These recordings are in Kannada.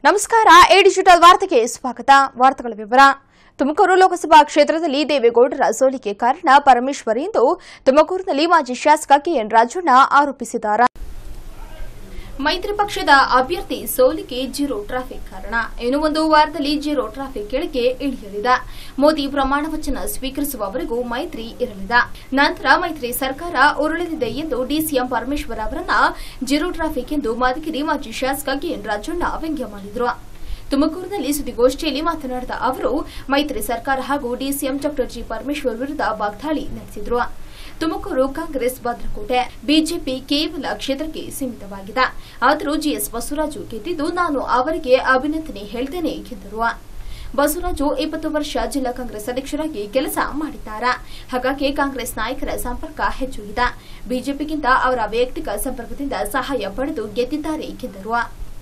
ನಮಸ್ಕಾರ ಎ ಡಿಜಿಟಲ್ ವಾರ್ತೆಗೆ ಸ್ವಾಗತ ವಾರ್ತೆಗಳ ವಿವರ ತುಮಕೂರು ಲೋಕಸಭಾ ಕ್ಷೇತ್ರದಲ್ಲಿ ದೇವೇಗೌಡರ ಸೋಲಿಗೆ ಕಾರಣ ಪರಮೇಶ್ವರ್ ಎಂದು ತುಮಕೂರಿನಲ್ಲಿ ಮಾಜಿ ಶಾಸಕ ಕೆಎನ್ ರಾಜಣ್ಣ ಆರೋಪಿಸಿದ್ದಾರೆ ಮೈತ್ರಿ ಪಕ್ಷದ ಅಭ್ಯರ್ಥಿ ಸೋಲಿಗೆ ಜೀರೋ ಟ್ರಾಫಿಕ್ ಕಾರಣ ಇನ್ನು ಒಂದು ವಾರದಲ್ಲಿ ಜೀರೋ ಟ್ರಾಫಿಕ್ ಕೆಳಗೆ ಇಳಿಯಲಿದೆ ಮೋದಿ ಪ್ರಮಾಣ ವಚನ ಸ್ವೀಕರಿಸುವವರೆಗೂ ಮೈತ್ರಿ ಇರಲಿದೆ ನಂತರ ಮೈತ್ರಿ ಸರ್ಕಾರ ಉರುಳಲಿದೆ ಎಂದು ಡಿಸಿಎಂ ಪರಮೇಶ್ವರ್ ಅವರನ್ನ ಜೀರೋ ಟ್ರಾಫಿಕ್ ಎಂದು ಮಧುಗಿರಿ ಮಾಜಿ ಶಾಸಕ ಕೆಎನ್ ರಾಜಣ್ಣ ವ್ಯಂಗ್ಯ ಮಾಡಿದರು ತುಮಕೂರಿನಲ್ಲಿ ಸುದ್ದಿಗೋಷ್ಠಿಯಲ್ಲಿ ಮಾತನಾಡಿದ ಅವರು ಮೈತ್ರಿ ಸರ್ಕಾರ ಹಾಗೂ ಡಿಸಿಎಂ ಡಾ ಜಿ ಪರಮೇಶ್ವರ್ ವಿರುದ್ಧ ವಾಗ್ದಾಳಿ ನಡೆಸಿದರು ತುಮಕೂರು ಕಾಂಗ್ರೆಸ್ ಭದ್ರಕೋಟೆ ಬಿಜೆಪಿ ಕೇವಲ ಕ್ಷೇತ್ರಕ್ಕೆ ಸೀಮಿತವಾಗಿದೆ ಆದರೂ ಜಿಎಸ್ ಬಸವರಾಜು ಗೆದ್ದಿದ್ದು ನಾನು ಅವರಿಗೆ ಅಭಿನಂದನೆ ಹೇಳ್ತೇನೆ ಎಂದರು ಬಸವರಾಜು ಇಪ್ಪತ್ತು ವರ್ಷ ಜಿಲ್ಲಾ ಕಾಂಗ್ರೆಸ್ ಅಧ್ಯಕ್ಷರಾಗಿ ಕೆಲಸ ಮಾಡಿದ್ದಾರೆ ಹಾಗಾಗಿ ಕಾಂಗ್ರೆಸ್ ನಾಯಕರ ಸಂಪರ್ಕ ಹೆಚ್ಚು ಇದೆ ಬಿಜೆಪಿಗಿಂತ ಅವರ ವೈಯಕ್ತಿಕ ಸಂಪರ್ಕದಿಂದ ಸಹಾಯ ಪಡೆದು ಗೆದ್ದಿದ್ದಾರೆ ಎಂದರು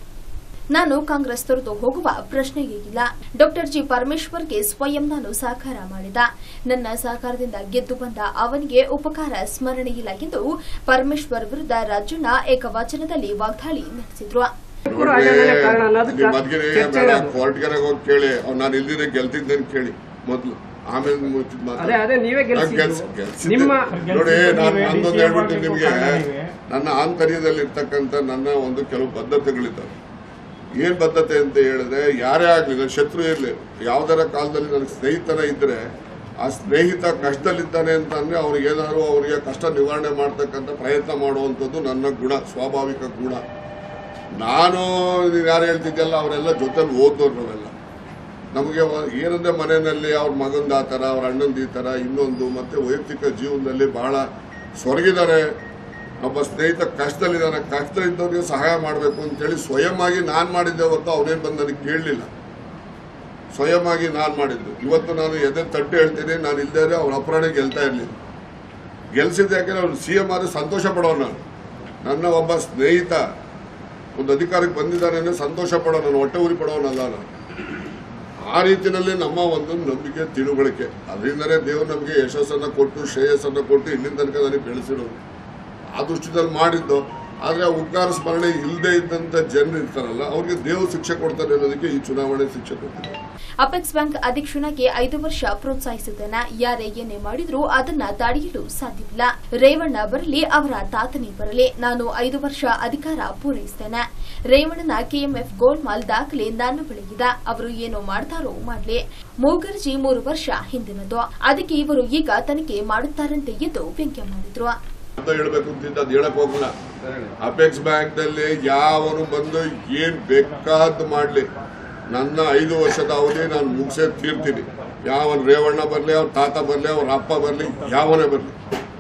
ನಾನು ಕಾಂಗ್ರೆಸ್ ತೊರೆದು ಹೋಗುವ ಪ್ರಶ್ನೆಯೇ ಇಲ್ಲ ಡಾಕ್ಟರ್ ಜಿ ಪರಮೇಶ್ವರ್ಗೆ ಸ್ವಯಂ ನಾನು ಸಹಕಾರ ಮಾಡಿದ ನನ್ನ ಸಹಕಾರದಿಂದ ಗೆದ್ದು ಬಂದ ಅವನಿಗೆ ಉಪಕಾರ ಸ್ಮರಣೆ ಇಲ್ಲ ಎಂದು ಪರಮೇಶ್ವರ್ ವಿರುದ್ಧ ರಾಜಣ್ಣ ಏಕವಚನದಲ್ಲಿ ವಾಗ್ದಾಳಿ ನಡೆಸಿದ್ರು ತುಮಕೂರು ನೋಡ್ರಿ, ಹಗರಣನೇ ಕಾರಣ ಅನ್ನೋದು ನಿಮ್ ಮದ್ಗಿರಿ ಚರ್ಚೆ ಬೇಡ ಇರೋದು. ಕೋರ್ಟ್ಗೆರೆ ಹೋಗಿ ಕೇಳಿ ಅವ್ನು ನಾನು ಇಲ್ದಿದ್ರೆ ಗೆಲ್ತಿದ್ದೇನೆ ಕೇಳಿ ಮೊದ್ಲು ಆಮೇಲೆ ಮುಚ್ಚಿದ್ ಮಾತಾಡಿ. ಅದೇ ಅದೇ ನೀವೇ ನಾನ್ ಗೆಲ್ಸಿದ್ದು. ಗೆಲ್ಸ್- ಗೆಲ್ಸಿದ್ದೆ. ನಿಮ್ಮ ನೋಡಿ ನಾನು ನೀವೇ ನಂದೊಂದು DCM ಹೇಳ್ಬಿಟ್ಟು ನಿಮ್ಗೆ ಕಾರಣ ನನ್ನ ಆಂತರ್ಯದಲ್ಲಿ ಇರ್ತಕ್ಕಂಥ ನನ್ನ ಒಂದು ಕೆಲವು ಬದ್ಧತೆಗಳಿದ್ದಾವೆ ಏನ್ ಬದ್ಧತೆ ಅಂತ ಹೇಳಿದ್ರೆ ಯಾರೇ ಆಗ್ಲಿ ನನ್ನ ಶತ್ರು ಇರ್ಲಿ ಯಾವ್ದಾರ ಕಾಲದಲ್ಲಿ ನನಗೆ ಸ್ನೇಹಿತನ ಇದ್ರೆ ಆ ಸ್ನೇಹಿತ ಕಷ್ಟದಲ್ಲಿದ್ದಾನೆ ಅಂತ ಅಂದ್ರೆ ಅವ್ರಿಗೆ ಏನಾದ್ರು ಅವರಿಗೆ ಕಷ್ಟ ನಿವಾರಣೆ ಮಾಡ್ತಕ್ಕಂಥ ಪ್ರಯತ್ನ ಮಾಡುವಂಥದ್ದು ನನ್ನ ಗುಣ ಸ್ವಾಭಾವಿಕ ಗುಣ ನಾನು ನೀವ್ ಯಾರು ಹೇಳ್ತಿದ್ದಲ್ಲ ಅವರೆಲ್ಲ ಜೊತೆಲಿ ಓದೋರು ನಾವೆಲ್ಲ ನಮಗೆ ವ- ಏನಂದ್ರೆ ಮನೆಯಲ್ಲಿ ಅವ್ರ ಮಗಂದ ಆ ಥರ ಅವ್ರ ಅಣ್ಣಂದು ಈ ಥರ ಇನ್ನೊಂದು ಮತ್ತೆ ವೈಯಕ್ತಿಕ ಜೀವನದಲ್ಲಿ ಬಹಳ ಸೊರಗಿದ್ದಾರೆ ಒಬ್ಬ ಸ್ನೇಹಿತ ಕಷ್ಟದಲ್ಲಿದ್ದಾನೆ ಕಷ್ಟದಲ್ಲಿದ್ದವ್ರಿಗೆ ಸಹಾಯ ಮಾಡಬೇಕು ಅಂತೇಳಿ ಸ್ವಯಂ ಆಗಿ ನಾನು ಮಾಡಿದ್ದೆ ಹೊತ್ತು ಅವನೇನು ಬಂದು ನನಗೆ ಕೇಳಲಿಲ್ಲ ಸ್ವಯಂ ಆಗಿ ನಾನು ಮಾಡಿದ್ದು ಇವತ್ತು ನಾನು ಎದೆ ತಟ್ಟು ಹೇಳ್ತೀನಿ ನಾನು ಇಲ್ದೇ ಅವ್ರ ಅಪರಾಣ ಗೆಲ್ತಾ ಇರಲಿಲ್ಲ ಗೆಲ್ಸಿದ್ದು ಯಾಕೆಂದ್ರೆ ಅವ್ರು ಸಿ ಎಂ ಆದ್ರೆ ಸಂತೋಷ ಪಡೋರು ನಾನು ನನ್ನ ಒಬ್ಬ ಸ್ನೇಹಿತ ಒಂದು ಅಧಿಕಾರಕ್ಕೆ ಬಂದಿದ್ದಾನೆ ಅಂದ್ರೆ ಸಂತೋಷ ಪಡೋ ನಾನು ಹೊಟ್ಟೆ ಉರಿ ಪಡೋನಲ್ಲ ನಾನು ಆ ರೀತಿಯಲ್ಲಿ ನಮ್ಮ ಒಂದು ನಂಬಿಕೆ ತಿಳುವಳಿಕೆ ಅದರಿಂದಲೇ ದೇವರು ನಮಗೆ ಯಶಸ್ಸನ್ನ ಕೊಟ್ಟು ಶ್ರೇಯಸ್ಸನ್ನ ಕೊಟ್ಟು ಇಲ್ಲಿನ ತನಕ ನನಗೆ ಬೆಳೆಸಿರೋದು ಆ ದೃಷ್ಟಿದಲ್ಲಿ ಮಾಡಿದ್ದು ಆದರೆ ಆ ಉಗ್ಗಾರ ಸ್ಮರಣೆ ಇಲ್ಲದೆ ಇದ್ದಂಥ ಜನರು ಇರ್ತಾರಲ್ಲ ಅವ್ರಿಗೆ ದೇವರು ಶಿಕ್ಷೆ ಕೊಡ್ತಾರೆ ಅನ್ನೋದಕ್ಕೆ ಈ ಚುನಾವಣೆ ಶಿಕ್ಷೆ ಕೊಟ್ಟಿದೆ ಅಪೆಕ್ಸ್ ಬ್ಯಾಂಕ್ ಅಧ್ಯಕ್ಷನಾಗಿ ಐದು ವರ್ಷ ಪ್ರೋತ್ಸಾಹಿಸಿದ್ದೇನೆ ಯಾರೇ ಏನೇ ಮಾಡಿದ್ರೂ ಅದನ್ನ ತಡೆಯಲು ಸಾಧ್ಯವಿಲ್ಲ ರೇವಣ್ಣ ಬರಲಿ ಅವರ ತಾತನೇ ಬರಲಿ ನಾನು ಐದು ವರ್ಷ ಅಧಿಕಾರ ಪೂರೈಸ್ತೇನೆ ರೇವಣ್ಣನ ಕೆಎಂಎಫ್ ಗೋಲ್ಮಾಲ್ ದಾಖಲೆ ನನ್ನ ಬಳಿ ಇದೆ ಅವರು ಏನು ಮಾಡ್ತಾರೋ ಮಾಡ್ಲಿ ಮೂಗರ್ಜಿ ಮೂರು ವರ್ಷ ಹಿಂದಿನದು ಅದಕ್ಕೆ ಇವರು ಈಗ ತನಿಖೆ ಮಾಡುತ್ತಾರಂತೆ ಎಂದು ವ್ಯಂಗ್ಯ ಮಾಡಿದ್ರು ಅಂತ ಹೇಳ್ಬೇಕು ಅಂತಿದ್ದ ಅದು ಹೇಳಕ್ ಹೋಗಲ್ಲ ಅಪೆಕ್ಸ್ ಬ್ಯಾಂಕ್ ನಲ್ಲಿ ಯಾವನು ಬಂದು ಏನ್ ಬೇಕಾದ್ ಮಾಡ್ಲಿ ನನ್ನ ಐದು ವರ್ಷದ ಅವಧಿ ನಾನು ಮುಗಿಸೇ ತೀರ್ತೀನಿ ಯಾವನ್ ರೇವಣ್ಣ ಬರ್ಲಿ ಅವ್ರ ತಾತ ಬರ್ಲಿ ಅವ್ರ ಅಪ್ಪ ಬರ್ಲಿ ಯಾವನೇ ಬರ್ಲಿ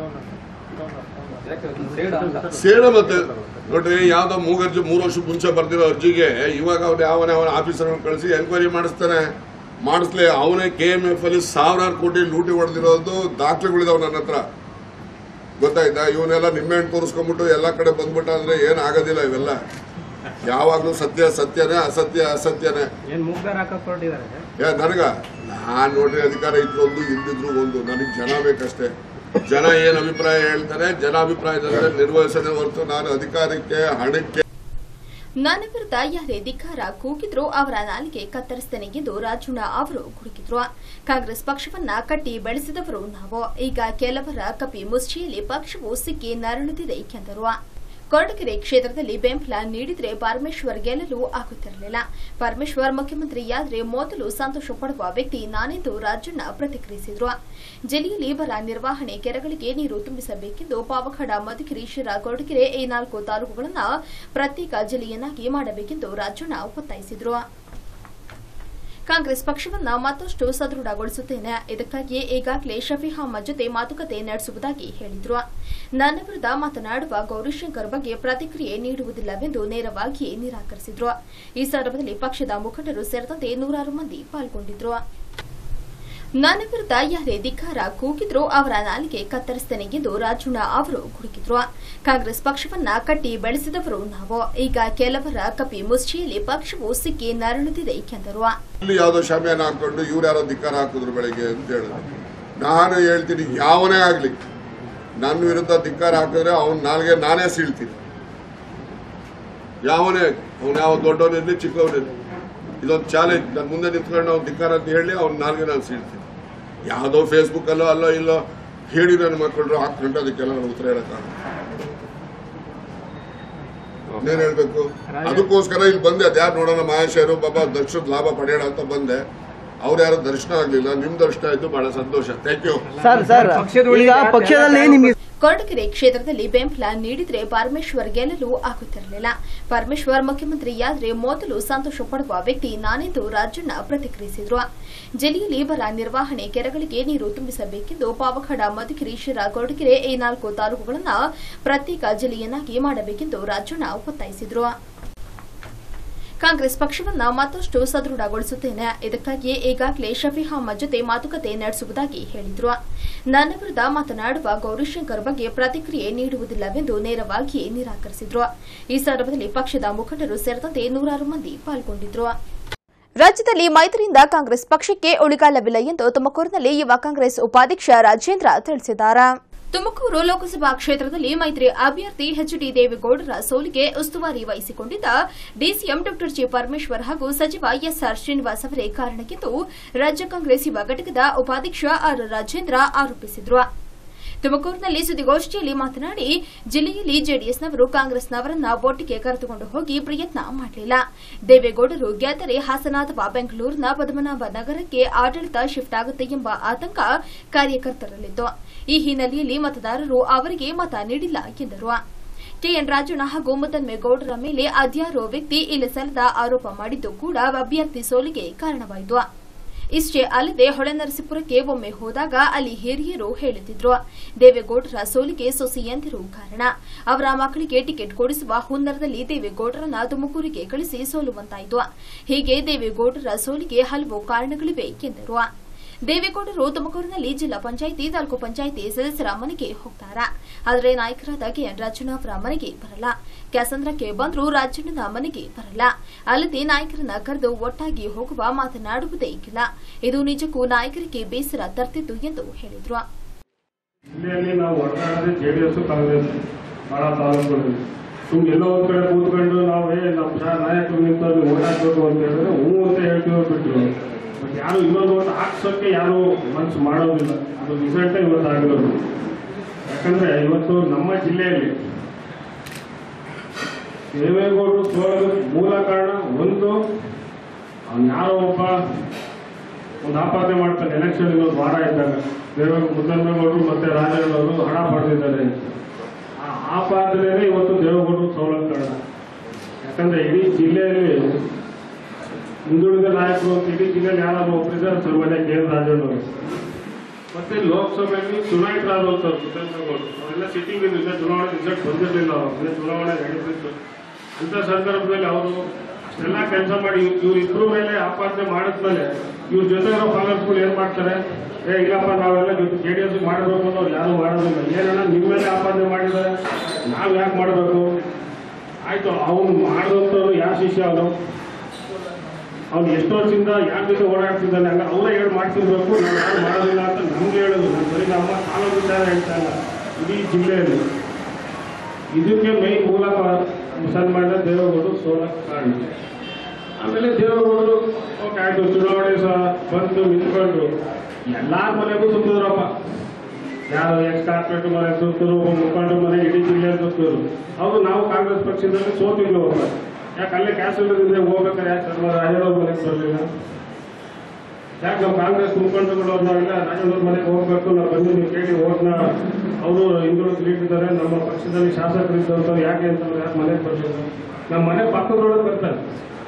ಸೇಡ ಮತ್ತೆ ನೋಡ್ರಿ ಯಾವ್ದೋ ಮೂಗರ್ಜಿ ಮೂರು ವರ್ಷ ಮುಂಚೆ ಬರ್ದಿರೋ ಅರ್ಜಿಗೆ ಇವಾಗ ಅವ್ನು ಯಾವನೇ ಅವನ ಆಫೀಸರ್ ಕಳಿಸಿ ಎನ್ಕ್ವೈರಿ ಮಾಡಿಸ್ತಾನೆ ಮಾಡಿಸ್ಲಿ ಅವನೇ ಕೆ ಎಂ ಎಫ್ ಅಲ್ಲಿ ಸಾವಿರಾರು ಕೋಟಿ ಲೂಟಿ ಹೊಡೆದಿರೋದು ದಾಖಲೆಗಳಿದಾವೆ ನನ್ನ ಹತ್ರ ಗೊತ್ತಾಯ್ತಾ ಇವನ್ನೆಲ್ಲ ನಿಂಬೆಹಣ್ಣು ತೋರಿಸ್ಕೊಂಡ್ಬಿಟ್ಟು ಎಲ್ಲ ಕಡೆ ಬಂದ್ಬಿಟ್ಟ ಅಂದ್ರೆ ಏನ್ ಆಗೋದಿಲ್ಲ ಇವೆಲ್ಲ ಯಾವಾಗ್ಲೂ ಸತ್ಯ ಸತ್ಯನೇ ಅಸತ್ಯ ಅಸತ್ಯನೇ ಏನ್ ಮುಗ್ದಾರ ಹಾಕಕ್ ಹೊರಟಿದ್ದಾರೆ ಏ ನನಗ ನಾನ್ ನೋಡ್ರಿ ಅಧಿಕಾರ ಇದ್ರು ಒಂದು ಇಲ್ದಿದ್ರು ಒಂದು ನನಗೆ ಜನ ಬೇಕಷ್ಟೇ ಜನ ಏನ್ ಅಭಿಪ್ರಾಯ ಹೇಳ್ತಾರೆ ಜನ ಅಭಿಪ್ರಾಯದಲ್ಲಿ ನಿರ್ವಹಿಸದೆ ಹೊರತು ನಾನು ಅಧಿಕಾರಕ್ಕೆ ಹಣಕ್ಕೆ ನನ್ನ ವಿರುದ್ಧ ಯಾರೇ ಧಿಕ್ಕಾರ ಕೂಗಿದ್ರು ಅವರ ನಾಲಿಗೆ ಕತ್ತರಿಸ್ತೇನೆ ಎಂದು ರಾಜಣ್ಣ ಅವರು ಗುಡುಗಿದ್ರು ಕಾಂಗ್ರೆಸ್ ಪಕ್ಷವನ್ನ ಕಟ್ಟಿ ಬೆಳೆಸಿದವರು ನಾವು ಈಗ ಕೆಲವರ ಕಪಿ ಮುಷ್ಟಿಯಲ್ಲಿ ಪಕ್ಷವು ಸಿಕ್ಕಿ ನರಳುತ್ತಿದೆ ಎಂದರು ಕೊರಟಗೆರೆ ಕ್ಷೇತ್ರದಲ್ಲಿ ಬೆಂಬಲ ನೀಡಿದ್ರೆ ಪರಮೇಶ್ವರ್ ಗೆಲ್ಲಲು ಆಗುತ್ತಿರಲಿಲ್ಲ ಪರಮೇಶ್ವರ್ ಮುಖ್ಯಮಂತ್ರಿಯಾದ್ರೆ ಮೊದಲು ಸಂತೋಷ ಪಡುವ ವ್ಯಕ್ತಿ ನಾನೆಂದು ರಾಜಣ್ಣ ಪ್ರತಿಕ್ರಿಯಿಸಿದ್ರು ಜಿಲ್ಲೆಯಲ್ಲಿ ಬರ ನಿರ್ವಹಣೆ ಕೆರೆಗಳಿಗೆ ನೀರು ತುಂಬಿಸಬೇಕೆಂದು ಪಾವಗಡ ಮಧುಗಿರಿ ಶಿರಾ ಕೊರಟಗೆರೆ ಈ ನಾಲ್ಕು ತಾಲೂಕುಗಳನ್ನು ಪ್ರತ್ಯೇಕ ಜಿಲ್ಲೆಯನ್ನಾಗಿ ಮಾಡಬೇಕೆಂದು ರಾಜಣ್ಣ ಒತ್ತಾಯಿಸಿದ್ರು ಕಾಂಗ್ರೆಸ್ ಪಕ್ಷವನ್ನ ಮತ್ತಷ್ಟು ಸದೃಢಗೊಳಿಸುತ್ತೇನೆ ಇದಕ್ಕಾಗಿ ಈಗಾಗಲೇ ಶಫಿ ಅಹಮದ್ ಜೊತೆ ಮಾತುಕತೆ ನಡೆಸುವುದಾಗಿ ಹೇಳಿದ್ರು ನನ್ನ ವಿರುದ್ಧ ಮಾತನಾಡುವ ಗೌರಿಶಂಕರ್ ಬಗ್ಗೆ ಪ್ರತಿಕ್ರಿಯೆ ನೀಡುವುದಿಲ್ಲವೆಂದು ನೇರವಾಗಿಯೇ ನಿರಾಕರಿಸಿದ್ರು ಈ ಸಂದರ್ಭದಲ್ಲಿ ಪಕ್ಷದ ಮುಖಂಡರು ಸೇರಿದಂತೆ ನೂರಾರು ಮಂದಿ ಪಾಲ್ಗೊಂಡಿದ್ರು ನನ್ನ ವಿರುದ್ಧ ಯಾರೇ ಧಿಕ್ಕಾರ ಕೂಗಿದ್ರು ಅವರ ನಾಲಿಗೆ ಕತ್ತರಿಸ್ತೇನೆ ಎಂದು ರಾಜಣ್ಣ ಅವರು ಗುಡುಗಿದ್ರು ಕಾಂಗ್ರೆಸ್ ಪಕ್ಷವನ್ನ ಕಟ್ಟಿ ಬೆಳೆಸಿದವರು ನಾವು ಈಗ ಕೆಲವರ ಕಪಿ ಮುಷ್ಟಿಯಲ್ಲಿ ಪಕ್ಷವು ಸಿಕ್ಕಿ ನರಳುತ್ತಿದೆ ಎಂದರು ಇಲ್ಲಿ ಯಾವ್ದೋ ಶಾಮಿಯಾನ ಹಾಕೊಂಡು ಇವ್ರು ಯಾರೋ ಧಿಕ್ಕಾರ ಹಾಕಿದ್ರು ಬೆಳಗ್ಗೆ ಅಂತ ಹೇಳಿದ್ರು ನಾನು ಹೇಳ್ತೀನಿ ಯಾವನೇ ಆಗ್ಲಿ ನನ್ನ ವಿರುದ್ಧ ಧಿಕ್ಕಾರ ಹಾಕಿದ್ರೆ ಅವನ್ ನಾಲ್ಗೆ ನಾನೇ ಸೀಳ್ತೀನಿ ಯಾವನೇ ಅವನು ಯಾವ ದೊಡ್ಡವನಿರ್ಲಿ ಚಿಕ್ಕವನಿರ್ಲಿ ಇದೊಂದು ಚಾಲೆಂಜ್ ನನ್ನ ಮುಂದೆ ನಿಂತ್ಕೊಂಡು ಅವ್ನು ಧಿಕ್ಕಾರ ಅಂತ ಹೇಳಿ ಅವ್ನ ನಾಲ್ಗೆ ನಾನು ಸೀಳ್ತೀನಿ ಯಾವುದೋ ಫೇಸ್ಬುಕ್ ಅಲ್ಲೋ ಅಲ್ಲೋ ಇಲ್ಲೋ ಹೇಳಿ ನನ್ನ ಮಕ್ಕಳು ಹಾಕೊಂಡು ಅದಕ್ಕೆಲ್ಲ ನಾನು ಉತ್ತರ ಹೇಳಕ್ಕಾಗಲ್ಲ ಇನ್ನೇನ್ ಹೇಳ್ಬೇಕು ಅದಕ್ಕೋಸ್ಕರ ಇಲ್ಲಿ ಬಂದೆ ಅದ್ಯಾರು ನೋಡೋಣ ಮಹೇಶರು ಬಾಬಾ ದರ್ಶನದ ಲಾಭ ಪಡೆಯೋಣ ಅಂತ ಬಂದೆ ಅವ್ರು ಯಾರು ದರ್ಶನ ಆಗ್ಲಿಲ್ಲ ನಿಮ್ ದರ್ಶನ ಆಯ್ತು ಬಹಳ ಸಂತೋಷ ಥ್ಯಾಂಕ್ ಯು ಸರ್ ಸರ್ ಪಕ್ಷದ ಈಗ ಉಳಿದ ಪಕ್ಷದಲ್ಲಿ ನಿಮ್ಗೆ ಕೊರಟಗೆರೆ ಕ್ಷೇತ್ರದಲ್ಲಿ ಬೆಂಬಲ ನೀಡಿದ್ರೆ ಪರಮೇಶ್ವರ್ ಗೆಲ್ಲಲು ಆಗುತ್ತಿರಲಿಲ್ಲ ಪರಮೇಶ್ವರ್ ಮುಖ್ಯಮಂತ್ರಿಯಾದ್ರೆ ಮೊದಲು ಸಂತೋಷ ಪಡುವ ವ್ಯಕ್ತಿ ನಾನೆಂದು ರಾಜಣ್ಣ ಪ್ರತಿಕ್ರಿಯಿಸಿದ್ರು ಜಿಲ್ಲೆಯಲ್ಲಿ ಬರ ನಿರ್ವಹಣೆ ಕೆರೆಗಳಿಗೆ ನೀರು ತುಂಬಿಸಬೇಕೆಂದು ಪಾವಗಡ ಮಧುಗಿರಿ ಶಿರಾ ಕೊರಟಗೆರೆ ಈ ನಾಲ್ಕು ತಾಲೂಕುಗಳನ್ನು ಪ್ರತ್ಯೇಕ ಜಿಲ್ಲೆಯನ್ನಾಗಿ ಮಾಡಬೇಕೆಂದು ರಾಜಣ್ಣ ಒತ್ತಾಯಿಸಿದ್ರು ಕಾಂಗ್ರೆಸ್ ಪಕ್ಷವನ್ನ ಮತ್ತಷ್ಟು ಸದೃಢಗೊಳಿಸುತ್ತೇನೆ ಇದಕ್ಕಾಗಿ ಈಗಾಗಲೇ ಶಫಿ ಅಹಮದ್ ಜೊತೆ ಮಾತುಕತೆ ನಡೆಸುವುದಾಗಿ ಹೇಳಿದ್ರು ನನ್ನ ವಿರುದ್ಧ ಮಾತನಾಡುವ ಗೌರಿಶಂಕರ್ ಬಗ್ಗೆ ಪ್ರತಿಕ್ರಿಯೆ ನೀಡುವುದಿಲ್ಲವೆಂದು ನೇರವಾಗಿ ನಿರಾಕರಿಸಿದ್ರು ಈ ಸಂದರ್ಭದಲ್ಲಿ ಪಕ್ಷದ ಮುಖಂಡರು ಸೇರಿದಂತೆ ನೂರಾರು ಮಂದಿ ಪಾಲ್ಗೊಂಡಿದ್ರು ರಾಜ್ಯದಲ್ಲಿ ಮೈತ್ರಿಯಿಂದ ಕಾಂಗ್ರೆಸ್ ಪಕ್ಷಕ್ಕೆ ಉಳಿಗಾಲವಿಲ್ಲ ಎಂದು ತುಮಕೂರಿನಲ್ಲಿ ಯುವ ಕಾಂಗ್ರೆಸ್ ಉಪಾಧ್ಯಕ್ಷ ರಾಜೇಂದ್ರ ತಿಳಿಸಿದ್ದಾರೆ ತುಮಕೂರು ಲೋಕಸಭಾ ಕ್ಷೇತ್ರದಲ್ಲಿ ಮೈತ್ರಿ ಅಭ್ಯರ್ಥಿ ಎಚ್ಡಿ ದೇವೇಗೌಡರ ಸೋಲಿಗೆ ಉಸ್ತುವಾರಿ ವಹಿಸಿಕೊಂಡಿದ್ದ ಡಿಸಿಎಂ ಡಾ ಜಿ ಪರಮೇಶ್ವರ್ ಹಾಗೂ ಸಚಿವ ಎಸ್ಆರ್ ಶ್ರೀನಿವಾಸ್ ಅವರೇ ಕಾರಣಕ್ಕೆಂದು ರಾಜ್ಯ ಕಾಂಗ್ರೆಸ್ ಯುವ ಘಟಕದ ಉಪಾಧ್ಯಕ್ಷ ಆರ್ ರಾಜೇಂದ್ರ ಆರೋಪಿಸಿದರು ತುಮಕೂರಿನಲ್ಲಿ ಸುದ್ದಿಗೋಷ್ಠಿಯಲ್ಲಿ ಮಾತನಾಡಿ ಜಿಲ್ಲೆಯಲ್ಲಿ ಜೆಡಿಎಸ್ನವರು ಕಾಂಗ್ರೆಸ್ನವರನ್ನ ಒಟ್ಟಿಗೆ ಕರೆದುಕೊಂಡು ಹೋಗಿ ಪ್ರಯತ್ನ ಮಾಡಲಿಲ್ಲ ದೇವೇಗೌಡರು ಗೆದ್ದರೆ ಹಾಸನ ಅಥವಾ ಬೆಂಗಳೂರಿನ ಪದ್ಮನಾಭ ನಗರಕ್ಕೆ ಆಡಳಿತ ಶಿಫ್ಟ್ ಆಗುತ್ತೆ ಎಂಬ ಆತಂಕ ಕಾರ್ಯಕರ್ತರಲ್ಲಿತ್ತು ಈ ಹಿನ್ನೆಲೆಯಲ್ಲಿ ಮತದಾರರು ಅವರಿಗೆ ಮತ ನೀಡಿಲ್ಲ ಎಂದರು ಕೆಎನ್ ರಾಜಣ್ಣ ಹಾಗೂ ಮುದ್ದನ್ಮೇಗೌಡರ ಮೇಲೆ ಅದ್ಯಾರೋ ವ್ಯಕ್ತಿ ಇಲ್ಲಿ ಸಲ್ಲದ ಆರೋಪ ಮಾಡಿದ್ದು ಕೂಡ ಅಭ್ಯರ್ಥಿ ಸೋಲಿಗೆ ಕಾರಣವಾಯಿತು ಇಷ್ಟೇ ಅಲ್ಲದೆ ಹೊಳೆನರಸೀಪುರಕ್ಕೆ ಒಮ್ಮೆ ಹೋದಾಗ ಅಲ್ಲಿ ಹಿರಿಯರು ಹೇಳುತ್ತಿದ್ರು ದೇವೇಗೌಡರ ಸೋಲಿಗೆ ಸೊಸೆಯಂದಿರು ಕಾರಣ ಅವರ ಮಕ್ಕಳಿಗೆ ಟಿಕೆಟ್ ಕೊಡಿಸುವ ಹುನ್ನರದಲ್ಲಿ ದೇವೇಗೌಡರನ್ನ ತುಮಕೂರಿಗೆ ಕಳಿಸಿ ಸೋಲುವಂತಾಯಿತು ಹೀಗೆ ದೇವೇಗೌಡರ ಸೋಲಿಗೆ ಹಲವು ಕಾರಣಗಳಿವೆ ಎಂದರು ದೇವೇಗೌಡರು ತುಮಕೂರಿನಲ್ಲಿ ಜಿಲ್ಲಾ ಪಂಚಾಯಿತಿ ತಾಲೂಕು ಪಂಚಾಯಿತಿ ಸದಸ್ಯರ ಮನೆಗೆ ಹೋಗ್ತಾರ ಆದರೆ ನಾಯಕರಾದ ಕೆಎನ್ ರಾಜಣ್ಣ ಅವರ ಮನೆಗೆ ಬರಲ್ಲ ಕ್ಯಾಸಂದ್ರಕ್ಕೆ ಬಂದರೂ ರಾಜಣ್ಣನ ಮನೆಗೆ ಬರಲ್ಲ ಅಲ್ಲದೆ ನಾಯಕರನ್ನ ಕರೆದು ಒಟ್ಟಾಗಿ ಹೋಗುವ ಮಾತನಾಡುವುದೇ ಇಲ್ಲ ಇದು ನಿಜಕ್ಕೂ ನಾಯಕರಿಗೆ ಬೇಸರ ತರ್ತಿತ್ತು ಎಂದು ಹೇಳಿದ್ರು ಜಿಲ್ಲೆಯಲ್ಲಿ ನಾವು ಒಟ್ಟಾಡದೆ ಜೆ ಡಿ ಎಸ್ ಕಾಂಗ್ರೆಸ್ ಬಹಳ ತಾಲೂಕುಗಳಲ್ಲಿ ಸುಮ್ನೆ ಎಲ್ಲೋ ಒಂದ್ ಕಡೆ ಕೂತ್ಕೊಂಡು ನಾವು ಏ ನಮ್ಮ ಸಹ ನಾಯಕರು ನಿಂತವ್ರು ಓಟ್ ಹಾಕ್ಬೇಕು ಅಂತ ಹೇಳಿದ್ರೆ ಹ್ಞೂ ಅಂತ ಹೇಳ್ತೀವಿ ಬಿಟ್ರು ಬಟ್ ಯಾರು ಇನ್ನೊಂದು ಓಟ್ ಹಾಕ್ಸೋಕ್ಕೆ ಯಾರು ಮನಸ್ಸು ಮಾಡೋದಿಲ್ಲ ಅದು ರಿಸಲ್ಟೇ ಇವತ್ತು ಆಗಿರೋದು ಯಾಕಂದ್ರೆ ಇವತ್ತು ನಮ್ಮ ಜಿಲ್ಲೆಯಲ್ಲಿ ದೇವೇಗೌಡರು ಸೋಲಲು ಮೂಲ ಕಾರಣ ಒಂದು ಅವ್ನು ಯಾರೋ ಒಬ್ಬ ಒಂದು ಆಪಾದನೆ ಮಾಡ್ತಾರೆ ಎಲೆಕ್ಷನ್ ಇನ್ನೊಂದು ವಾರ ಇದ್ದಾಗ ದೇವೇಗೌಡ ಮುದ್ದನ್ಮೇಗೌಡರು ಮತ್ತೆ ರಾಜಣ್ಣವರು ಹಣ ಪಡೆದಿದ್ದಾರೆ ಅಂತ. ಆ ಆಪಾದನೆ ಇವತ್ತು ದೇವೇಗೌಡರು ಸೋಲಕ್ಕೆ ಕಾರಣ ಯಾಕಂದ್ರೆ ಇಡೀ ಜಿಲ್ಲೆಯಲ್ಲಿ ಹಿಂದುಳಿದ ನಾಯಕರು ಅಂತ ಇಡೀ ಜಿಲ್ಲೆಯಲ್ಲಿ ಯಾರಾದ್ರೂ ಒಬ್ಬರಿದ್ದಾರೆ ಸನ್ಮಾನ್ಯ ಕೆ ಎನ್ ರಾಜಣ್ಣವರು ಮತ್ತೆ ಲೋಕಸಭೆಯಲ್ಲಿ ಚುನಾಯಿತರಾದಂಥವ್ರು ಮುದ್ದನ್ಮೇಗೌಡರು ಅವರೆಲ್ಲ ಸಿಟ್ಟಿಂಗ್ ಇದ್ದಿಲ್ಲ ಚುನಾವಣೆ ರಿಸಲ್ಟ್ ಬಂದಿರಲಿಲ್ಲ ಅವರು ಚುನಾವಣೆ ನಡೀತಿತ್ತು ಅಂತ ಸಂದರ್ಭದಲ್ಲಿ ಅವರು ಅಷ್ಟೆಲ್ಲ ಕೆಲಸ ಮಾಡಿ ಇವ್ರು ಇಬ್ಬರು ಮೇಲೆ ಆಪಾದನೆ ಮಾಡಿದ್ಮೇಲೆ ಇವ್ರ ಜೊತೆ ಇರೋ ಕಾಂಗ್ರೆಸ್ಗಳು ಏನ್ ಮಾಡ್ತಾರೆ ಏ ಇಲ್ಲಪ್ಪ ನಾವೆಲ್ಲ ಜೆ ಡಿ ಎಸ್ ಮಾಡಬೇಕು ಅನ್ನೋರು ಯಾರು ಮಾಡೋದಿಲ್ಲ ಏನನ್ನ ನಿಮ್ಮ ಮೇಲೆ ಆಪಾದನೆ ಮಾಡಿದ್ದಾರೆ ನಾವು ಯಾಕೆ ಮಾಡಬೇಕು ಆಯ್ತು ಅವನು ಮಾಡಿದಂಥವ್ರು ಯಾವ ಶಿಷ್ಯ ಅವನು ಅವ್ನು ಎಷ್ಟು ವರ್ಷದಿಂದ ಯಾರ ಜೊತೆ ಓಡಾಡ್ತಿದ್ದಾನೆ ಹಂಗ ಅವರೇ ಹೇಳಿ ಮಾಡ್ತಿರ್ಬೇಕು ನಾವು ಯಾರು ಮಾಡೋದಿಲ್ಲ ಅಂತ ನಮ್ಗೆ ಹೇಳೋದು ನಮ್ಮ ಬರೀ ನಮ್ಮ ಕಾಲ ವಿಚಾರ ಹೇಳ್ತಾ ಇಲ್ಲ ಇಡೀ ಜಿಲ್ಲೆಯಲ್ಲಿ ಇದಕ್ಕೆ ಮೈ ಮೂಲಕ ಮುಸಲ್ಮಾನ ದೇವೇಗೌಡರು ಸೋಲಕ್ಕೆ ಕಾರಣ ಆಮೇಲೆ ದೇವೇಗೌಡರು ಓಕೆ ಆಯ್ತು ಚುನಾವಣೆ ಸಹ ಬಂದು ನಿಂತ್ಕೊಂಡು ಎಲ್ಲಾರ ಮನೆಗೂ ಸುತ್ತಿದ್ರಪ್ಪ ಯಾರು ಎಕ್ಸ್ ಕಾರ್ಪೊರೇಟ್ ಮನೆ ಸುತ್ತರು ಮುಖಂಡರ ಮನೆ ಇಡೀ ಜಿಲ್ಲೆಯಲ್ಲಿ ಸುತ್ತರು ಅವರು ನಾವು ಕಾಂಗ್ರೆಸ್ ಪಕ್ಷದಲ್ಲಿ ಸೋತಿದ್ವಪ್ಪ ಯಾಕೆ ಅಲ್ಲೇ ಕ್ಯಾನ್ಸಲ್ದಿಂದ ಹೋಗ್ಬೇಕಾದ್ರೆ ಯಾಕೆ ನಮ್ಮ ರಾಜನವ್ರ ಮನೆಗೆ ಬರಲಿಲ್ಲ ಯಾಕೆ ನಮ್ಮ ಕಾಂಗ್ರೆಸ್ ಮುಖಂಡರುಗಳು ನಾವೆಲ್ಲ ರಾಜನವ್ರ ಮನೆಗೆ ಹೋಗ್ಬೇಕು ನಾವು ಬಂದು ನೀವು ಕೇಳಿ ಓಟ್ನ ಅವರು ಹಿಂದುಳಿದ ಲೀಡ್ ಇದ್ದಾರೆ ನಮ್ಮ ಪಕ್ಷದಲ್ಲಿ ಶಾಸಕರು ಇದ್ದಂಥವ್ರು ಯಾಕೆ ಅಂತಂದ್ರೆ ಯಾಕೆ ಮನೆಗೆ ಬರಲಿಲ್ಲ ನಮ್ಮ ಮನೆ ಪಕ್ಕದೊಳಗೆ ಬರ್ತಾರೆ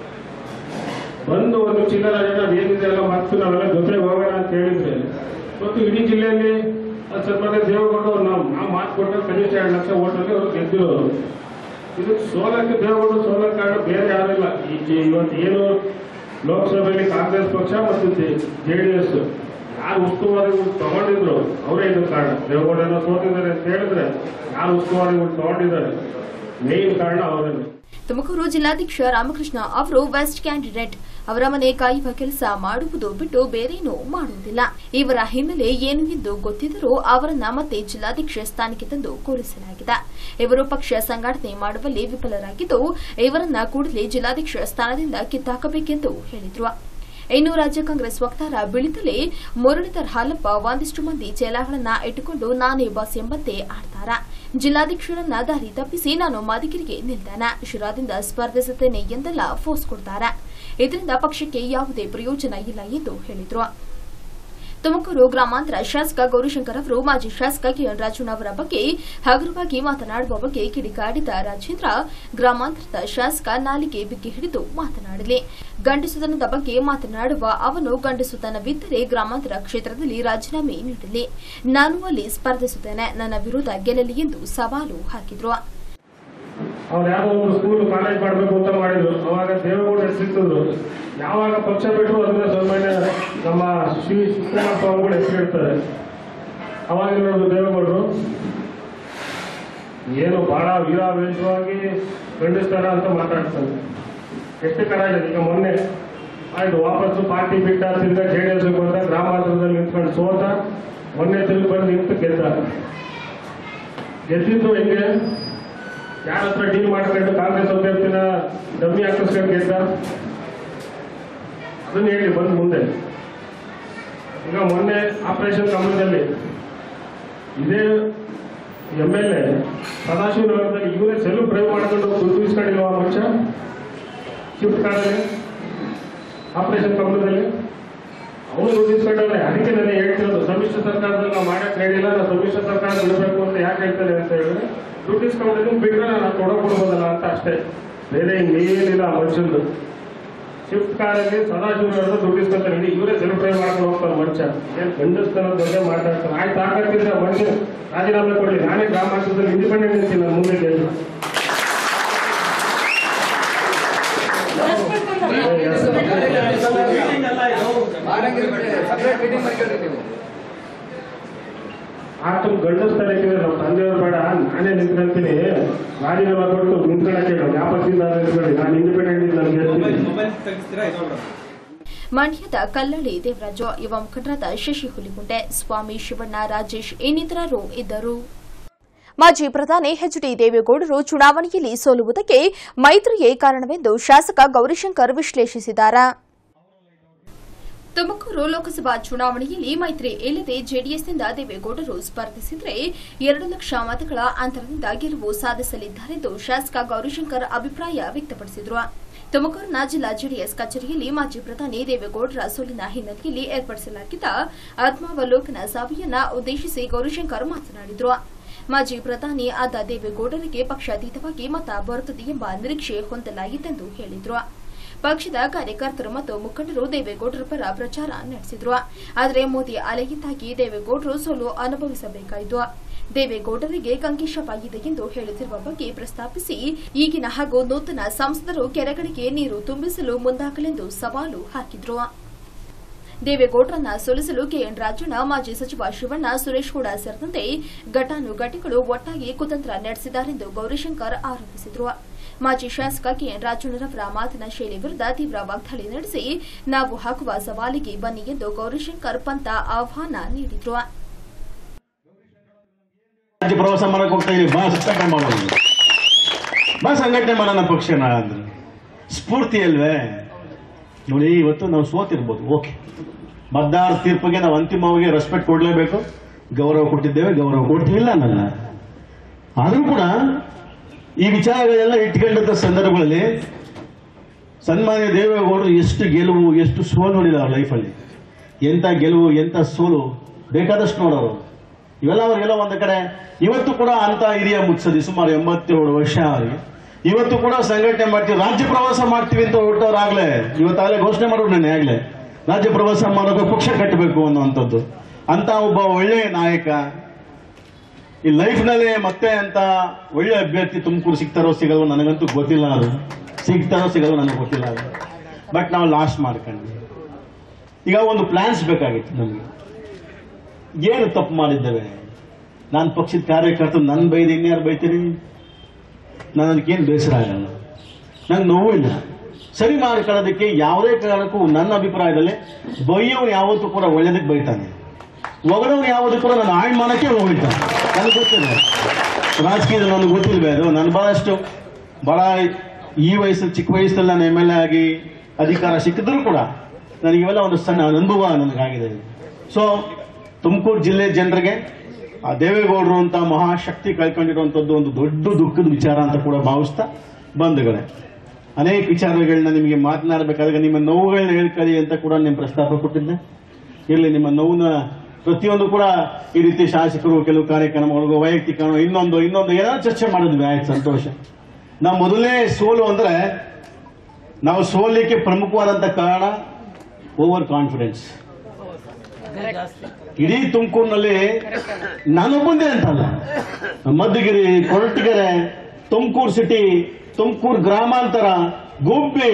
ಬಂದು ಒಂದು ಚಿಲ್ಲರ ಜನ ಏನಿದೆ ಎಲ್ಲ ಮತ್ತು ನಾವೆಲ್ಲ ಜೊತೆಗೆ ಹೋಗೋಣ ಅಂತ ಹೇಳಿದ್ರೆ ಮತ್ತು ಇಡೀ ಜಿಲ್ಲೆಯಲ್ಲಿ ಸನ್ಮಾನ್ಯ ದೇವೇಗೌಡರು ನಾವು ನಾವು ಮಾತು ಕೊಟ್ಟರೆ ಕನಿಷ್ಠ ಎರಡು ಲಕ್ಷ ಓಟಲ್ಲಿ ಅವರು ಗೆದ್ದಿರೋರು ಇದು ಸೋಲಕ್ಕೆ ದೇವೇಗೌಡರು ಸೋಲಕ್ಕೆ ಕಾರಣ ಬೇರೆ ಯಾರಿಲ್ಲ ಈ ಜಿ- ಇವತ್ತು ಏನು ಲೋಕಸಭೆಯಲ್ಲಿ ಕಾಂಗ್ರೆಸ್ ಪಕ್ಷ ಮತ್ತು ಜೆ ಡಿ ಎಸ್ ಯಾರು ಉಸ್ತುವಾರಿಗಳು ತಗೊಂಡಿದ್ರು ಅವರೇ ಇದು ಕಾರಣ ದೇವೇಗೌಡರನ್ನ ಸೋತಿದ್ದಾರೆ ಅಂತ ಹೇಳಿದ್ರೆ ಯಾರು ಉಸ್ತುವಾರಿಗಳು ತಗೊಂಡಿದ್ದಾರೆ ಮೇನ್ ಕಾರಣ ಅವರೇ ತುಮಕೂರು ಜಿಲ್ಲಾಧ್ಯಕ್ಷ ರಾಮಕೃಷ್ಣ ಅವರು ವೆಸ್ಟ್ ಕ್ಯಾಂಡಿಡೇಟ್ ಅವರ ಮನೆ ಕಾಯುವ ಕೆಲಸ ಮಾಡುವುದು ಬಿಟ್ಟು ಬೇರೇನೂ ಮಾಡುವುದಿಲ್ಲ ಇವರ ಹಿನ್ನೆಲೆ ಏನು ಎಂದು ಗೊತ್ತಿದ್ದರೂ ಅವರನ್ನ ಮತ್ತೆ ಜಿಲ್ಲಾಧ್ಯಕ್ಷ ಸ್ಥಾನಕ್ಕೆ ತಂದು ಕೂರಿಸಲಾಗಿದೆ ಇವರು ಪಕ್ಷ ಸಂಘಟನೆ ಮಾಡುವಲ್ಲಿ ವಿಫಲರಾಗಿದ್ದು ಇವರನ್ನ ಕೂಡಲೇ ಜಿಲ್ಲಾಧ್ಯಕ್ಷ ಸ್ಥಾನದಿಂದ ಕಿತ್ತಾಕಬೇಕೆಂದು ಹೇಳಿದ್ರು ಇನ್ನು ರಾಜ್ಯ ಕಾಂಗ್ರೆಸ್ ವಕ್ತಾರ ಬಿಳಿತಲೆ ಮುರಳೀಧರ್ ಹಾಲಪ್ಪ ಒಂದಿಷ್ಟು ಮಂದಿ ಚೇಲಾಗಳನ್ನ ಇಟ್ಟುಕೊಂಡು ನಾನೇ ಬಾಸ್ ಎಂಬಂತೆ ಆಡ್ತಾರ ಜಿಲ್ಲಾಧ್ಯಕ್ಷರನ್ನ ದಾರಿ ತಪ್ಪಿಸಿ ನಾನು ಮಧುಗಿರಿಗೆ ನಿಲ್ದಾನ ಶಿರಾದಿಂದ ಸ್ಪರ್ಧಿಸುತ್ತೇನೆ ಎಂದೆಲ್ಲ ಫೋರ್ಸ್ ಕೊಡ್ತಾರ ಇದರಿಂದ ಪಕ್ಷಕ್ಕೆ ಯಾವುದೇ ಪ್ರಯೋಜನ ಇಲ್ಲ ಎಂದು ಹೇಳಿದ್ರು ತುಮಕೂರು ಗ್ರಾಮಾಂತರ ಶಾಸಕ ಗೌರಿಶಂಕರ್ ಅವರು ಮಾಜಿ ಶಾಸಕ ಕೆಎನ್ ರಾಜಣ್ಣ ಅವರ ಬಗ್ಗೆ ಹಗುರವಾಗಿ ಮಾತನಾಡುವ ಬಗ್ಗೆ ಕಿಡಿಕಾಡಿದ ರಾಜೇಂದ್ರ ಗ್ರಾಮಾಂತರದ ಶಾಸಕ ನಾಲಿಗೆ ಬಿಕ್ಕಿ ಹಿಡಿದು ಮಾತನಾಡಲಿ ಗಂಡಸುತನದ ಬಗ್ಗೆ ಮಾತನಾಡುವ ಅವನು ಗಂಡಸುತನವಿದ್ದರೆ ಗ್ರಾಮಾಂತರ ಕ್ಷೇತ್ರದಲ್ಲಿ ರಾಜೀನಾಮೆ ನೀಡಲಿ ನಾನು ಅಲ್ಲಿ ಸ್ಪರ್ಧಿಸುತ್ತೇನೆ ನನ್ನ ವಿರುದ್ಧ ಗೆಲ್ಲಲಿ ಎಂದು ಸವಾಲು ಹಾಕಿದ್ರು ಅವ್ರು ಯಾವ್ದೋ ಒಂದು ಸ್ಕೂಲ್ ಕಾಲೇಜ್ ಮಾಡಬೇಕು ಅಂತ ಮಾಡಿದ್ರು ಅವಾಗ ದೇವೇಗೌಡ ಹೆಸರಿಟ್ಟಿದ್ರು ಯಾವಾಗ ಪಕ್ಷ ಬಿಟ್ಟರು ಅದನ್ನ ಸಾಮಾನ್ಯ ನಮ್ಮ ಶ್ರೀ ಶಿವಕುಮಾರಪ್ಪ ಅವ್ರುಗಳು ಹೆಸರಿಡ್ತಾರೆ ಅವಾಗ ನೋಡುದು ದೇವೇಗೌಡರು ಏನು ಬಹಳ ವೀರಾವೇಶವಾಗಿ ಖಂಡಿಸ್ತಾರ ಅಂತ ಮಾತಾಡ್ತಾರೆ ಎಷ್ಟು ಕರಾಜ ಈಗ ಮೊನ್ನೆ ಆಯ್ತು ವಾಪಸ್ಸು ಪಾರ್ಟಿ ಬಿಟ್ಟ ತಿರ್ಗಾ ಜೆ ಡಿ ಎಸ್ ಬಂದ ಗ್ರಾಮಾಂತರದಲ್ಲಿ ನಿಂತ್ಕೊಂಡು ಸೋತ ಮೊನ್ನೆ ತಿರುಗಿ ಬಂದು ನಿಂತು ಗೆದ್ದ ಗೆದ್ದಿದ್ದು ಹೆಂಗೆ ಯಾರ ಹತ್ರ ಡೀಲ್ ಮಾಡ್ಕೊಂಡು ಕಾಂಗ್ರೆಸ್ ಅಭ್ಯರ್ಥಿನ ಡಮ್ಮಿ ಹಾಕಿಸ್ಕೊಂಡು ಗೆದ್ದ ಅದನ್ನ ಹೇಳಿ ಬಂದು ಮುಂದೆ ಈಗ ಮೊನ್ನೆ ಆಪರೇಷನ್ ಕಮಲದಲ್ಲಿ ಇದೇ ಎಮ್ ಎಲ್ ಎ ಸದಾಶಿವನಗರದಲ್ಲಿ ಇವರೇ ಸೆಲ್ಫ್ ಡ್ರೈವ್ ಮಾಡ್ಕೊಂಡು ದುಡ್ಡು ಇಸ್ಕೊಂಡಿಲ್ವ ಆ ಮನುಷ್ಯ ಶಿಫ್ಟ್ ಕಾರಲ್ಲಿ ಆಪರೇಷನ್ ಕಮಲದಲ್ಲಿ ಅವನು ದುಡ್ಡು ಇಸ್ಕೊಂಡವ್ರೆ ಅದಕ್ಕೆ ನಾನು ಹೇಳ್ತಿರೋದು ಸಮ್ಮಿಶ್ರ ಸರ್ಕಾರದಲ್ಲಿ ನಾವು ಮಾಡಕ್ ಹೇಳಿಲ್ಲ ನಾವು ಸಮ್ಮಿಶ್ರ ಸರ್ಕಾರ ಬಿಡಬೇಕು ಅಂತ ಯಾಕೆ ಹೇಳ್ತಾರೆ ಅಂತ ಹೇಳಿದ್ರೆ ದುಡ್ಡು ಇಸ್ಕೊಂಡಿದ್ದು ಬಿಟ್ರೆ ನಾನು ಕೊಡೋಕೊಡ್ಬೋದಲ್ಲ ಅಂತ ಅಷ್ಟೇ ಬೇರೆ ಇನ್ನೇನಿಲ್ಲ ಆ ಮನುಷ್ಯಂದು ಶಿಫ್ಟ್ ಕಾರಲ್ಲಿ ಸದಾಶಿವನಗರದ ದುಡ್ಡು ಇಸ್ಕೊಂತಾರೆ ಇಡೀ ಇವರೇ ಸೆಲ್ಫ್ ಡ್ರೈವ್ ಮಾಡ್ಕೊಂಡು ಹೋಗ್ತಾರೆ ಮನುಷ್ಯ ಏನ್ ಗಂಡಸ್ತಾನ ಬಗ್ಗೆ ಮಾತಾಡ್ತಾರೆ ಆಯ್ತು ಹಾಗಾಗಿದ್ರೆ ಮನುಷ್ಯ ರಾಜೀನಾಮೆ ಕೊಡಲಿ ನಾನೇ ಗ್ರಾಮಾಂತರದಲ್ಲಿ ಇಂಡಿಪೆಂಡೆಂಟ್ ನಿಲ್ತೀನಿ ನಾನು ಮುಂದೆ ಗೆದ್ದು ಆತು ಗಂಡಸ್ತಾನ ಇಟ್ಟಿದ್ರೆ ನಮ್ಮ ತಂದೆಯವ್ರು ಬೇಡ ನಾನೇ ನಿಂತ್ಕೊಂತೀನಿ ರಾಜೀನಾಮೆ ಕೊಟ್ಟು ನಿಂತ್ಕೊಳಕ್ಕೆ ವ್ಯಾಪಕದಿಂದ ನಿಂತ್ಕೊಳ್ಳಿ ನಾನು ಇಂಡಿಪೆಂಡೆಂಟ್ ನಾನು ಗೆಲ್ತೀನಿ ಮಂಡ್ಯದ ಕಲ್ಲಳ್ಳಿ ದೇವರಾಜು ಯುವ ಮುಖಂಡರಾದ ಶಶಿ ಹುಲಿಗುಂಡೆ ಸ್ವಾಮಿ ಶಿವಣ್ಣ ರಾಜೇಶ್ ಇನ್ನಿತರರು ಇದ್ದರು ಮಾಜಿ ಪ್ರಧಾನಿ ಎಚ್ ಡಿ ದೇವೇಗೌಡರು ಚುನಾವಣೆಯಲ್ಲಿ ಸೋಲುವುದಕ್ಕೆ ಮೈತ್ರಿಯೇ ಕಾರಣವೆಂದು ಶಾಸಕ ಗೌರಿಶಂಕರ್ ವಿಶ್ಲೇಷಿಸಿದ್ದಾರೆ ತುಮಕೂರು ಲೋಕಸಭಾ ಚುನಾವಣೆಯಲ್ಲಿ ಮೈತ್ರಿ ಇಲ್ಲದೆ ಜೆಡಿಎಸ್ನಿಂದ ದೇವೇಗೌಡರು ಸ್ಪರ್ಧಿಸಿದರೆ ಎರಡು ಲಕ್ಷ ಮತಗಳ ಅಂತರದಿಂದ ಗೆಲುವು ಸಾಧಿಸಲಿದ್ದಾರೆಂದು ಶಾಸಕ ಗೌರಿಶಂಕರ್ ಅಭಿಪ್ರಾಯ ವ್ಯಕ್ತಪಡಿಸಿದರು ತುಮಕೂರಿನ ಜಿಲ್ಲಾ ಜೆಡಿಎಸ್ ಕಚೇರಿಯಲ್ಲಿ ಮಾಜಿ ಪ್ರಧಾನಿ ದೇವೇಗೌಡರ ಸೋಲಿನ ಹಿನ್ನೆಲೆಯಲ್ಲಿ ಏರ್ಪಡಿಸಲಾಗಿದ್ದ ಆತ್ಮಾವಲೋಕನ ಸಭೆಯನ್ನ ಉದ್ದೇಶಿಸಿ ಗೌರಿಶಂಕರ್ ಮಾತನಾಡಿದರು ಮಾಜಿ ಪ್ರಧಾನಿ ಆದ ದೇವೇಗೌಡರಿಗೆ ಪಕ್ಷಾತೀತವಾಗಿ ಮತ ಬರುತ್ತದೆ ಎಂಬ ನಿರೀಕ್ಷೆ ಹೊಂದಲಾಗಿತ್ತೆಂದು ಹೇಳಿದರು ಪಕ್ಷದ ಕಾರ್ಯಕರ್ತರು ಮತ್ತು ಮುಖಂಡರು ದೇವೇಗೌಡರ ಪರ ಪ್ರಚಾರ ನಡೆಸಿದ್ರು ಆದರೆ ಮೋದಿ ಅಲೆಯಿಂದಾಗಿ ದೇವೇಗೌಡರು ಸೋಲು ಅನುಭವಿಸಬೇಕಾಯಿತು ದೇವೇಗೌಡರಿಗೆ ಕಂಕೇಶವಾಗಿದೆ ಎಂದು ಹೇಳುತ್ತಿರುವ ಬಗ್ಗೆ ಪ್ರಸ್ತಾಪಿಸಿ ಈಗಿನ ಹಾಗೂ ನೂತನ ಸಂಸದರು ಕೆರೆಗಳಿಗೆ ನೀರು ತುಂಬಿಸಲು ಮುಂದಾಗಲೆಂದು ಸವಾಲು ಹಾಕಿದ್ರು ದೇವೇಗೌಡರನ್ನ ಸೋಲಿಸಲು ಕೆಎನ್ ರಾಜಣ್ಣ ಮಾಜಿ ಸಚಿವ ಶಿವಣ್ಣ ಸುರೇಶ್ ಗೌಡ ಸೇರಿದಂತೆ ಘಟಾನುಘಟಿಗಳು ಒಟ್ಟಾಗಿ ಕುತಂತ್ರ ನಡೆಸಿದ್ದಾರೆಂದು ಗೌರಿಶಂಕರ್ ಆರೋಪಿಸಿದರು ಮಾಜಿ ಶಾಸಕ ಕೆಎನ್ ರಾಜಣ್ಣರವರ ಮಾತಿನ ಶೈಲಿ ವಿರುದ್ಧ ತೀವ್ರ ವಾಗ್ದಾಳಿ ನಡೆಸಿ ನಾವು ಹಾಕುವ ಸವಾಲಿಗೆ ಬನ್ನಿ ಎಂದು ಗೌರಿಶಂಕರ್ ಪಂತ ಆಹ್ವಾನ ನೀಡಿದ್ರು ರಾಜ್ಯ ಪ್ರವಾಸ ಮಾಡಕ್ ಹೋಗ್ತಾ ಇದೀವಿ ಬಾ ಸಂಘಟನೆ ಮಾಡೋದು ಬಾ ಸಂಘಟನೆ ಮಾಡೋಣ ಪಕ್ಷನ ಅಂದ್ರೆ ಸ್ಫೂರ್ತಿ ಅಲ್ವೇ ನೋಡಿ ಇವತ್ತು ನಾವು ಸೋತಿರ್ಬೋದು ಓಕೆ ಮತದಾರ ತೀರ್ಪಿಗೆ ನಾವು ಅಂತಿಮವಾಗಿ ರೆಸ್ಪೆಕ್ಟ್ ಕೊಡಲೇಬೇಕು ಗೌರವ ಕೊಟ್ಟಿದ್ದೇವೆ ಗೌರವ ಕೊಡ್ತೀವಿಲ್ಲ ನನ್ನ ಆದರೂ ಕೂಡ ಈ ವಿಚಾರಗಳೆಲ್ಲ ಇಟ್ಕೊಂಡಂತ ಸಂದರ್ಭಗಳಲ್ಲಿ ಸನ್ಮಾನ್ಯ ದೇವೇಗೌಡರು ಎಷ್ಟು ಗೆಲುವು ಎಷ್ಟು ಸೋಲು ನೋಡಿದಾರೆ ಲೈಫಲ್ಲಿ ಎಂತ ಗೆಲುವು ಎಂತ ಸೋಲು ಬೇಕಾದಷ್ಟು ನೋಡೋರು ಇವೆಲ್ಲ ಅವರಿಗೆಲ್ಲ ಒಂದು ಕಡೆ ಇವತ್ತು ಕೂಡ ಅಂತ ಹಿರಿಯ ಮುತ್ಸದಿ ಸುಮಾರು ಎಂಬತ್ತೇಳು ವರ್ಷ ಅವರಿಗೆ ಇವತ್ತು ಕೂಡ ಸಂಘಟನೆ ಮಾಡ್ತೀವಿ ರಾಜ್ಯ ಪ್ರವಾಸ ಮಾಡ್ತೀವಿ ಅಂತ ಹೊರಟವ್ರಾಗ್ಲೇ ಇವತ್ತಾಗಲೇ ಘೋಷಣೆ ಮಾಡೋರು ನಾನು ಆಗ್ಲೇ ರಾಜ್ಯ ಪ್ರವಾಸ ಮಾಡೋಕೆ ಪಕ್ಷ ಕಟ್ಟಬೇಕು ಅನ್ನುವಂಥದ್ದು ಅಂತ ಒಬ್ಬ ಒಳ್ಳೆಯ ನಾಯಕ ಈ ಲೈಫ್ನಲ್ಲಿ ಮತ್ತೆ ಅಂತ ಒಳ್ಳೆ ಅಭ್ಯರ್ಥಿ ತುಮಕೂರು ಸಿಗ್ತಾರೋ ಸಿಗಲ್ವೋ ನನಗಂತೂ ಗೊತ್ತಿಲ್ಲ ಅದು ಸಿಗ್ತಾರೋ ಸಿಗಲ್ವೋ ನನಗೆ ಗೊತ್ತಿಲ್ಲ ಅದು ಬಟ್ ನಾವು ಲಾಸ್ಟ್ ಮಾಡ್ಕೊಂಡ್ವಿ ಈಗ ಒಂದು ಪ್ಲಾನ್ಸ್ ಬೇಕಾಗಿತ್ತು ನಮಗೆ ಏನು ತಪ್ಪು ಮಾಡಿದ್ದೇವೆ ನಾನು ಪಕ್ಷದ ಕಾರ್ಯಕರ್ತರು ನನ್ನ ಬೈದು ಇನ್ಯಾರು ಬೈತೀರಿ ನಾನು ಅದಕ್ಕೇನು ಬೇಸರ ಆಗಲ್ಲ ನಂಗೆ ನೋವಿಲ್ಲ ಸರಿ ಮಾಡ್ಕೊಳ್ಳೋದಕ್ಕೆ ಯಾವುದೇ ಕಾರಣಕ್ಕೂ ನನ್ನ ಅಭಿಪ್ರಾಯದಲ್ಲಿ ಬೈಯೋನು ಯಾವತ್ತೂ ಕೂಡ ಒಳ್ಳೇದಕ್ಕೆ ಬೈತಾನೆ ಹೊಗಳೋನು ಯಾವತ್ತೂ ಕೂಡ ನನ್ನ ಆಳ್ಮಾನಕ್ಕೆ ಹೋಗ್ತಾನೆ ನನಗೆ ಗೊತ್ತಿಲ್ಲ ರಾಜಕೀಯದಲ್ಲಿ ನನಗೆ ಗೊತ್ತಿಲ್ವೇ ಅದು ನಾನು ಬಹಳಷ್ಟು ಬಹಳ ಈ ವಯಸ್ಸಲ್ಲಿ ಚಿಕ್ಕ ವಯಸ್ಸಲ್ಲಿ ನಾನು ಎಮ್ ಎಲ್ ಎ ಆಗಿ ಅಧಿಕಾರ ಸಿಕ್ಕಿದ್ರು ಕೂಡ ನನಗೆ ಇವೆಲ್ಲ ಒಂದು ಸಣ್ಣ ಅನುಭವ ನನಗಾಗಿದೆ ಸೊ ತುಮಕೂರು ಜಿಲ್ಲೆ ಜನರಿಗೆ ಆ ದೇವೇಗೌಡರು ಅಂತ ಮಹಾಶಕ್ತಿ ಕಳ್ಕೊಂಡಿರುವಂಥದ್ದು ಒಂದು ದೊಡ್ಡ ದುಃಖದ ವಿಚಾರ ಅಂತ ಕೂಡ ಭಾವಿಸ್ತಾ ಬಂಧುಗಳೇ ಅನೇಕ ವಿಚಾರಗಳನ್ನ ನಿಮಗೆ ಮಾತನಾಡಬೇಕಾದಾಗ ನಿಮ್ಮ ನೋವುಗಳನ್ನ ಹೇಳ್ಕೊಳ್ಳಿ ಅಂತ ಕೂಡ ನಿಮ್ಮ ಪ್ರಸ್ತಾಪ ಕೊಟ್ಟಿದ್ದೆ ಇರಲಿ ನಿಮ್ಮ ನೋವನ್ನ ಪ್ರತಿಯೊಂದು ಕೂಡ ಈ ರೀತಿ ಶಾಸಕರು ಕೆಲವು ಕಾರ್ಯಕ್ರಮಗಳಿಗೂ ವೈಯಕ್ತಿಕ ಇನ್ನೊಂದು ಇನ್ನೊಂದು ಏನಾದ್ರು ಚರ್ಚೆ ಮಾಡಿದ್ವಿ ಆಯ್ತು ಸಂತೋಷ ನಾವು ಮೊದಲನೇ ಸೋಲು ಅಂದ್ರೆ ನಾವು ಸೋಲಿಕ್ಕೆ ಪ್ರಮುಖವಾದಂತ ಕಾರಣ ಓವರ್ ಕಾನ್ಫಿಡೆನ್ಸ್ ಇಡೀ ತುಮಕೂರಿನಲ್ಲಿ ನಾನೊಬ್ಬಂದೇ ಅಂತಲ್ಲ ಮಧುಗಿರಿ ಕೊರಟಗೆರೆ ತುಮಕೂರು ಸಿಟಿ ತುಮಕೂರು ಗ್ರಾಮಾಂತರ ಗುಬ್ಬಿ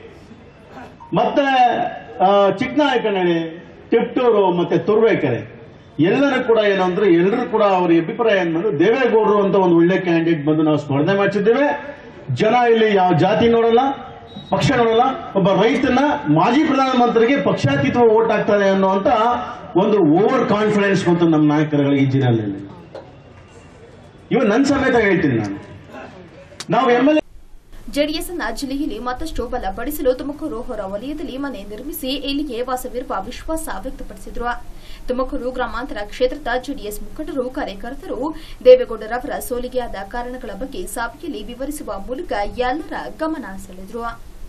ಮತ್ತೆ ಆ, ಚಿಕ್ಕನಾಯಕನಹಳ್ಳಿ ತಿಪ್ಟೂರು ಮತ್ತೆ ತುರುವೇಕೆರೆ ಎಲ್ಲರೂ ಕೂಡ ಏನು ಅಂದ್ರೆ ಎಲ್ಲರೂ ಕೂಡ ಅವರ ಅಭಿಪ್ರಾಯ ಏನು ಬಂದು ದೇವೇಗೌಡರು ಅಂತ ಒಂದು ಒಳ್ಳೆ ಕ್ಯಾಂಡಿಡೇಟ್ ಬಂದು ನಾವು ಸ್ಪರ್ಧೆ ಮಾಡಿಸಿದ್ದೇವೆ ಜನ ಇಲ್ಲಿ ಯಾವ ಜಾತಿ ನೋಡಲ್ಲ ಪಕ್ಷ ನೋಡಲ್ಲ ಒಬ್ಬ ರೈತನ ಮಾಜಿ ಪ್ರಧಾನಮಂತ್ರಿಗೆ ಪಕ್ಷಾತೀತ ಓಟ್ ಆಗ್ತಾರೆ ಅನ್ನುವಂತ ಒಂದು ಓವರ್ ಕಾನ್ಫಿಡೆನ್ಸ್ ಬಂತು ನಮ್ಮ ನಾಯಕರುಗಳಿಗೆ ಈ ಜಿಲ್ಲೆಯಲ್ಲಿ ಇವ ನನ್ನ ಸಮೇತ ಹೇಳ್ತೀನಿ ನಾನು ನಾವು ಎಂ ಎಲ್ ಜೆಡಿಎಸ್ನ ಜಿಲ್ಲೆಯಲ್ಲಿ ಮತ್ತಷ್ಟು ಬಲಪಡಿಸಲು ತುಮಕೂರು ಹೊರ ವಲಯದಲ್ಲಿ ಮನೆ ನಿರ್ಮಿಸಿ ಇಲ್ಲಿಗೆ ವಾಸವಿರುವ ವಿಶ್ವಾಸ ವ್ಯಕ್ತಪಡಿಸಿದರು ತುಮಕೂರು ಗ್ರಾಮಾಂತರ ಕ್ಷೇತ್ರದ ಜೆಡಿಎಸ್ ಮುಖಂಡರು ಕಾರ್ಯಕರ್ತರು ದೇವೇಗೌಡರವರ ಸೋಲಿಗೆ ಆದ ಕಾರಣಗಳ ಬಗ್ಗೆ ಸಭೆಯಲ್ಲಿ ವಿವರಿಸುವ ಮೂಲಕ ಎಲ್ಲರ ಗಮನ ಸೆಳೆದರು